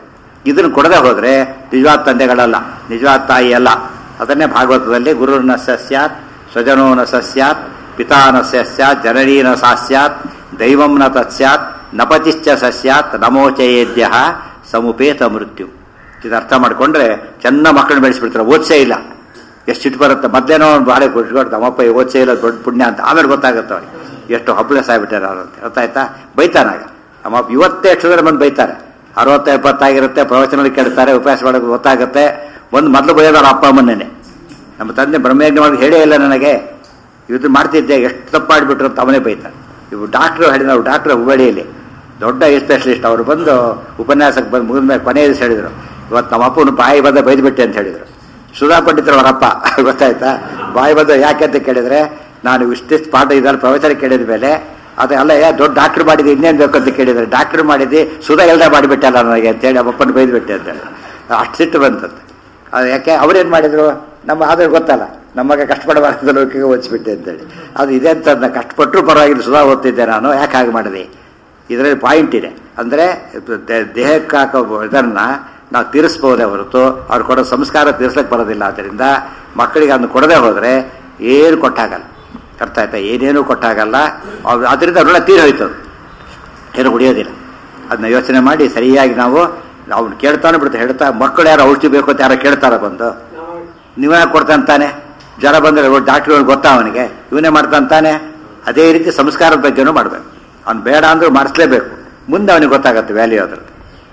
ಇದನ್ನು ಕೊಡದೆ ಹೋದ್ರೆ ನಿಜವಾದ ತಂದೆಗಳಲ್ಲ ನಿಜವಾದ ತಾಯಿ ಅಲ್ಲ ಅದನ್ನೇ ಭಾಗವತದಲ್ಲಿ ಗುರುರ್ನ ಸ್ಯಾತ್ ಸ್ವಜನೋ ನ ಸ್ಯಾತ್ ಪಿತಾ ನ ಸ್ಯಾತ್ ಜನನೀ ನ ಸ್ಯಾತ್ ದೈವಂ ನ ತತ್ಸ್ಯಾತ್ ನಪತಿಶ್ಚ ಸಸ್ಯಾತ್ ನಮೋಚಯೇದ್ಯ ಸಮುಪೇತ ಮೃತ್ಯು ಇದು ಅರ್ಥ ಮಾಡ್ಕೊಂಡ್ರೆ ಚೆನ್ನ ಮಕ್ಕಳನ್ನ ಬೆಳೆಸ್ಬಿಡ್ತಾರೆ ಓದ್ಸೇ ಇಲ್ಲ ಎಷ್ಟು ಸಿಟ್ಟು ಬರುತ್ತೆ ಮೊದಲೇನೋ ಒಂದು ಬಾಳೆ ಕೊಟ್ಕೊಂಡು ನಮ್ಮಪ್ಪ ಓದ್ಸೇ ಇಲ್ಲ ದೊಡ್ಡ ಪುಣ್ಯ ಅಂತ ಆಮೇಲೆ ಗೊತ್ತಾಗುತ್ತೆ ಅವ್ರಿಗೆ ಎಷ್ಟು ಹಬ್ಲೆಸ್ ಆಗ್ಬಿಟ್ಟಾರೆ ಅವ್ರು ಅಂತ ಗೊತ್ತಾಯ್ತಾ ಬೈತಾನಾಗ ನಮ್ಮಪ್ಪ ಇವತ್ತೇ ಎಷ್ಟು ಬಂದು ಬೈತಾರೆ ಅರವತ್ತ ಎಪ್ಪತ್ತಾಗಿರುತ್ತೆ ಪ್ರವಚನದಲ್ಲಿ ಕೇಳ್ತಾರೆ ಉಪವಾಸ ಮಾಡೋದು ಗೊತ್ತಾಗುತ್ತೆ ಒಂದು ಮೊದಲು ಬೈಯೋದು ಅವ್ರ ಅಪ್ಪ ಅಮ್ಮನ್ನೇ ನಮ್ಮ ತಂದೆ ಬ್ರಹ್ಮಯಜ್ಞ ಮಾಡಿ ಹೇಳೇ ಇಲ್ಲ ನನಗೆ ಇದು ಮಾಡ್ತಿದ್ದೆ ಎಷ್ಟು ತಪ್ಪು ಮಾಡಿಬಿಟ್ರು ಅಂತ ಅವನೇ ಬೈತಾರೆ ಇವು ಡಾಕ್ಟ್ರು ಹೇಳಿದ್ರು ನಾವು ಡಾಕ್ಟ್ರು ಹುಬ್ಬಳ್ಳಿಯಲ್ಲಿ ದೊಡ್ಡ ಸ್ಪೆಷಲಿಸ್ಟ್ ಅವರು ಬಂದು ಉಪನ್ಯಾಸಕ್ಕೆ ಬಂದು ಮುಗಿದ ಮೇಲೆ ಕೊನೆಯ ದಿವಸ ಹೇಳಿದರು ಇವತ್ತು ನಮ್ಮ ಅಪ್ಪನ ಬಾಯಿ ಬಂದ ಬೈದ್ಬಿಟ್ಟೆ ಅಂತ ಹೇಳಿದರು ಸುಧಾ ಪಂಡಿತರ ಅವರಪ್ಪ ಗೊತ್ತಾಯ್ತಾ ಬಾಯಿ ಬಂದ ಯಾಕೆ ಅಂತ ಕೇಳಿದ್ರೆ ನಾನು ಇಷ್ಟಿಷ್ಟು ಪಾಠ ಇದ್ದಾರೆ ಪ್ರವಚನ ಕೇಳಿದ ಮೇಲೆ ಅದು ಅಲ್ಲ ಯಾ ದೊಡ್ಡ ಡಾಕ್ಟರ್ ಮಾಡಿದ್ದು ಇನ್ನೇನು ಬೇಕು ಅಂತ ಕೇಳಿದ್ರೆ ಡಾಕ್ಟರ್ ಮಾಡಿದ್ದು ಸುಧಾ ಎಲ್ದ ಮಾಡಿಬಿಟ್ಟಲ್ಲ ನನಗೆ ಅಂತೇಳಿ ಅಪ್ಪನ ಬೈದ್ಬಿಟ್ಟೆ ಅಂತ ಹೇಳಿ ಅಷ್ಟು ಸಿಟ್ಟು ಬಂತಂತೆ ಅದು ಯಾಕೆ ಅವ್ರೇನು ಮಾಡಿದ್ರು ನಮ್ಮ ಆದ್ರೆ ಗೊತ್ತಲ್ಲ ನಮಗೆ ಕಷ್ಟಪಡಬಾರ್ದು ಲೋಕಿಗೆ ಓದಿಸ್ಬಿಟ್ಟೆ ಅಂತೇಳಿ ಅದು ಇದೆ ಅಂತ ನಾ ಕಷ್ಟಪಟ್ಟರು ಪರವಾಗಿಲ್ಲ ಸುಧಾ ಓದ್ತಿದ್ದೆ ನಾನು ಯಾಕೆ ಹಾಗೆ ಮಾಡಿದೆ ಇದರಲ್ಲಿ ಪಾಯಿಂಟ್ ಇದೆ ಅಂದರೆ ದೇಹಕ್ಕೆ ಹಾಕೋ ಇದನ್ನು ನಾವು ತೀರಿಸ್ಬೋದೇ ಹೊರತು ಅವ್ರು ಕೊಡೋ ಸಂಸ್ಕಾರ ತೀರ್ಸಕ್ಕೆ ಬರೋದಿಲ್ಲ ಆದ್ದರಿಂದ ಮಕ್ಕಳಿಗೆ ಅದನ್ನು ಕೊಡದೆ ಹೋದರೆ ಏನು ಕೊಟ್ಟಾಗಲ್ಲ ಅರ್ಥ ಆಯ್ತಾ ಏನೇನು ಕೊಟ್ಟಾಗಲ್ಲ ಅವ್ರು ಅದರಿಂದ ಋಣ ತೀರಿ ಹೋಯ್ತು ಅದು. ಏನು ಉಳಿಯೋದಿಲ್ಲ ಅದನ್ನ ಯೋಚನೆ ಮಾಡಿ ಸರಿಯಾಗಿ ನಾವು ಅವ್ನು ಕೇಳ್ತಾನೆ ಬಿಡ್ತಾ ಹೇಳ್ತಾ ಮಕ್ಕಳು ಯಾರು ಔಷಧಿ ಬೇಕು ಅಂತ ಯಾರೋ ಕೇಳ್ತಾರ ಬಂದು ನೀವೇ ಕೊಡ್ತಾನೆ ಜ್ವರ ಬಂದರೆ ಡಾಕ್ಟ್ರ್ ಗೊತ್ತಾ ಅವನಿಗೆ ಇವನೇ ಮಾಡ್ತಾನೆ ಅದೇ ರೀತಿ ಸಂಸ್ಕಾರದ ಬಗ್ಗೆನೂ ಮಾಡಬೇಕು ಅವ್ನು ಬೇಡ ಅಂದ್ರೂ ಮಾಡಿಸ್ಲೇಬೇಕು ಮುಂದೆ ಅವನಿಗೆ ಗೊತ್ತಾಗತ್ತೆ ವ್ಯಾಲ್ಯೂ ಅದ್ರದ್ದು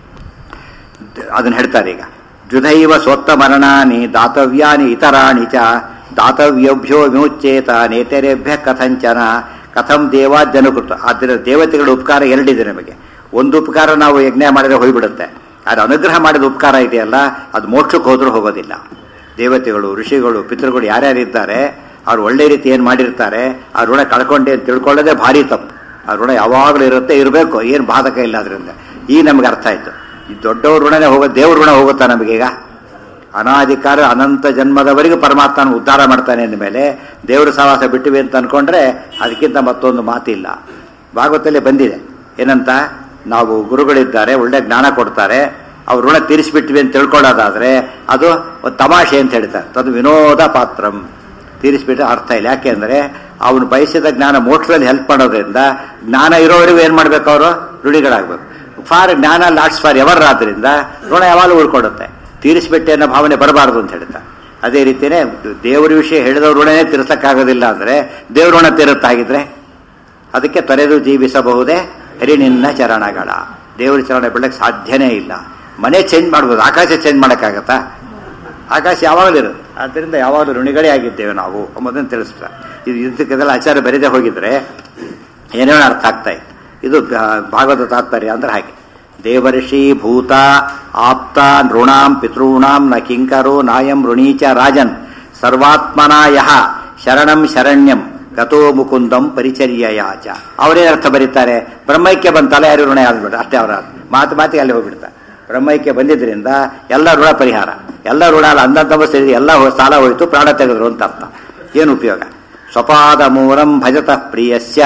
ಅದನ್ನ ಹೇಳ್ತಾರೆ ಈಗ ದ್ವಿಧೈವ ಸ್ವತ್ತ ಮರಣಾನಿ ದಾತವ್ಯಾನಿ ಇತರಾಣಿ ಚ ದಾತವ್ಯಭ್ಯೋ ವಿಮುಚ್ಚೇತ ನೇತರೇಭ್ಯ ಕಥಂಚನ ಕಥಂ ದೇವಾದ್ಯನುಕೃತ ಆದ್ದರಿಂದ ದೇವತೆಗಳ ಉಪಕಾರ ಎರಡಿದೆ ನಮಗೆ ಒಂದು ಉಪಕಾರ ನಾವು ಯಜ್ಞ ಮಾಡಿದ್ರೆ ಹೋಗ್ಬಿಡುತ್ತೆ ಆದರೆ ಅನುಗ್ರಹ ಮಾಡಿದ ಉಪಕಾರ ಇದೆಯಲ್ಲ ಅದು ಮೋಕ್ಷಕ್ಕೆ ಹೋದ್ರೂ ಹೋಗೋದಿಲ್ಲ ದೇವತೆಗಳು ಋಷಿಗಳು ಪಿತೃಗಳು ಯಾರ್ಯಾರಿದ್ದಾರೆ ಅವ್ರು ಒಳ್ಳೆ ರೀತಿ ಏನು ಮಾಡಿರ್ತಾರೆ ಆ ಋಣ ಕಳ್ಕೊಂಡೆ ಅಂತ ತಿಳ್ಕೊಳ್ಳೋದೇ ಭಾರಿ ತಪ್ಪು ಆ ಋಣ ಯಾವಾಗಲೂ ಇರುತ್ತೆ ಇರಬೇಕು ಏನು ಬಾಧಕ ಇಲ್ಲ ಅದರಿಂದ ಈ ನಮ್ಗೆ ಅರ್ಥ ಆಯ್ತು ಈ ದೊಡ್ಡವ್ರ ಋಣನೇ ಹೋಗೋ ದೇವ್ರ ಋಣ ಹೋಗುತ್ತಾ ನಮಗೀಗ ಅನಾಧಿಕಾರ ಅನಂತ ಜನ್ಮದವರೆಗೂ ಪರಮಾತ್ಮನ ಉದ್ಧಾರ ಮಾಡ್ತಾನೆ ಅಂದಮೇಲೆ ದೇವ್ರ ಸವಾಸ ಬಿಟ್ಟಿವೆ ಅಂತ ಅನ್ಕೊಂಡ್ರೆ ಅದಕ್ಕಿಂತ ಮತ್ತೊಂದು ಮಾತಿಲ್ಲ ಭಾಗವತಲ್ಲೇ ಬಂದಿದೆ ಏನಂತ ನಾವು ಗುರುಗಳಿದ್ದಾರೆ ಒಳ್ಳೆ ಜ್ಞಾನ ಕೊಡ್ತಾರೆ ಅವ್ರ ಋಣ ತೀರಿಸಿಬಿಟ್ವಿ ಅಂತ ತಿಳ್ಕೊಳ್ಳೋದಾದ್ರೆ ಅದು ಒಂದು ತಮಾಷೆ ಅಂತ ಹೇಳ್ತಾರೆ ಅದು ವಿನೋದ ಪಾತ್ರಂ ತೀರಿಸಿಬಿಟ್ರೆ ಅರ್ಥ ಇಲ್ಲ ಯಾಕೆಂದ್ರೆ ಅವನು ಬಯಸಿದ ಜ್ಞಾನ ಮೋಕ್ಷದಲ್ಲಿ ಹೆಲ್ಪ್ ಮಾಡೋದ್ರಿಂದ ಜ್ಞಾನ ಇರೋವರೆಗೂ ಏನು ಮಾಡ್ಬೇಕು ಅವರು ಋಣಿಗಳಾಗಬೇಕು ಫಾರ್ ಜ್ಞಾನ ಲಾಟ್ಸ್ ಫಾರ್ ಎವರ್ ಆದ್ರಿಂದ ಋಣ ಯಾವಾಗಲೂ ಉಳ್ಕೊಡುತ್ತೆ ತೀರಿಸಿಬಿಟ್ಟೆ ಅನ್ನೋ ಭಾವನೆ ಬರಬಾರದು ಅಂತ ಹೇಳ್ತಾರೆ ಅದೇ ರೀತಿಯೇ ದೇವರ ವಿಷಯ ಹೇಳಿದವ್ರ ಋಣನೇ ತೀರಿಸಕ್ಕಾಗೋದಿಲ್ಲ ಅಂದ್ರೆ ದೇವ್ರ ಋಣ ತೀರುತ್ತಾಗಿದ್ರೆ ಅದಕ್ಕೆ ತೊರೆದು ಜೀವಿಸಬಹುದೇ ಹರಿನಿನ್ನ ಚರಣಗಳ ದೇವರ ಚರಣ ಬಿಡಕ್ಕೆ ಸಾಧ್ಯನೇ ಇಲ್ಲ ಮನೆ ಚೇಂಜ್ ಮಾಡ್ಬೋದು ಆಕಾಶ ಚೇಂಜ್ ಮಾಡೋಕ್ಕಾಗತ್ತಾ ಆಕಾಶ ಯಾವಾಗಲೂ ಇರುತ್ತೆ ಆದ್ದರಿಂದ ಯಾವಾಗಲೂ ಋಣಿಗಳೇ ಆಗಿದ್ದೇವೆ ನಾವು ಎಂಬುದನ್ನು ತಿಳಿಸ್ತಾರೆ ಇದು ಇದಕ್ಕೆಲ್ಲ ಆಚಾರ ಬರೆದೇ ಹೋಗಿದ್ರೆ ಏನೇನೋ ಅರ್ಥ ಆಗ್ತಾ ಇತ್ತು ಇದು ಭಾಗವತ ತಾತ್ಪರ್ಯ ಅಂದ್ರೆ ಹಾಗೆ ದೇವರ್ಷಿ ಭೂತ ಆಪ್ತ ನೃಣಾಂ ಪಿತॄಣಾಂ ನ ಕಿಂಕರೋ ನಾಯಂ ಋಣೀಚ ರಾಜನ್ ಸರ್ವಾತ್ಮನ ಯಹ ಶರಣಂ ಶರಣ್ಯಂ ಗತೋ ಮುಕುಂದಂ ಪರಿಚರ್ಯಯಾಚ ಅವರೇ ಅರ್ಥ ಬರೀತಾರೆ ಬ್ರಹ್ಮೈಕ್ಯ ಬಂತಲ್ಲ ಯಾರು ಋಣ ಆಗ್ಬಿಡ ಅಷ್ಟೇ ಅವರ ಮಾತು ಮಾತಿಗೆ ಅಲ್ಲಿ ಹೋಗ್ಬಿಡ್ತಾರೆ ಬ್ರಹ್ಮೈಕ್ಯ ಬಂದಿದ್ರಿಂದ ಎಲ್ಲ ಋಣ ಪರಿಹಾರ ಎಲ್ಲ ಋಣ ಅಲ್ಲ ಅಂದಂತವ ಸೇರಿ ಎಲ್ಲ ಸಾಲ ಹೋಯಿತು ಪ್ರಾಣ ತೆಗೆದ್ರು ಅಂತ ಅರ್ಥ ಏನು ಉಪಯೋಗ ಸ್ವಪಾದ ಮೂರಂ ಭಜತಃ ಪ್ರಿಯಸ್ಯ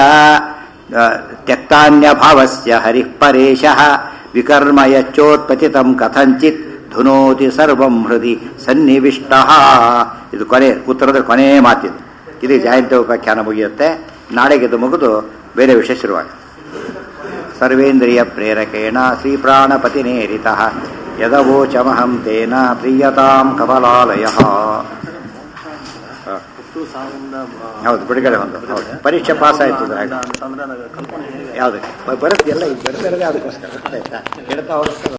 ತ್ಯಕ್ತಾನ್ಯ ಭಾವಸ್ಯ ಹರಿಃ ಪರೇಶಃ ವಿಕರ್ಮ ಯಚ್ಚೋತ್ಪತಿತಂ ಕಥಂಚಿತ್ ಧುನೋತಿ ಸರ್ವಂ ಹೃದಿ ಸನ್ನಿವಿಷ್ಟ ಇದು ಕೊನೆ ಉತ್ತರದ ಕೊನೆ ಮಾತಿದು ಇದು ಜಯಂತಿ ಉಪಾಖ್ಯಾನ ಮುಗಿಯುತ್ತೆ ನಾಳೆಗೆ ಇದು ಮುಗಿದು ಬೇರೆ ವಿಷಯ ಶುರುವಾಗ ಸರ್ವೇಂದ್ರಿಯ ಪ್ರೇರಕೇಣ ಶ್ರೀ ಪ್ರಾಣಪತಿನೇರಿತ ಯದವೋಚಮಹಂ ತೇನ ಪ್ರಿಯತಾಂ ಕಮಲಾಲಯ ಹೌದು ಬಿಡುಗಡೆ ಒಂದು ಹೌದು ಪರೀಕ್ಷೆ ಪಾಸ್ ಆಯ್ತು ಅಂತಂದ್ರೆ ನನಗೆ ಕಲ್ಪನೆ ಯಾವ್ದಕ್ಕೆ ಬರುತ್ತೆ ಎಲ್ಲ ಇದು ಬರ್ತಿರೋದೇ ಅದಕ್ಕೋಸ್ಕರ ಗೊತ್ತಾಯ್ತಾ ಹೇಳ್ತಾ ಹೋಗ್ತಾರೆ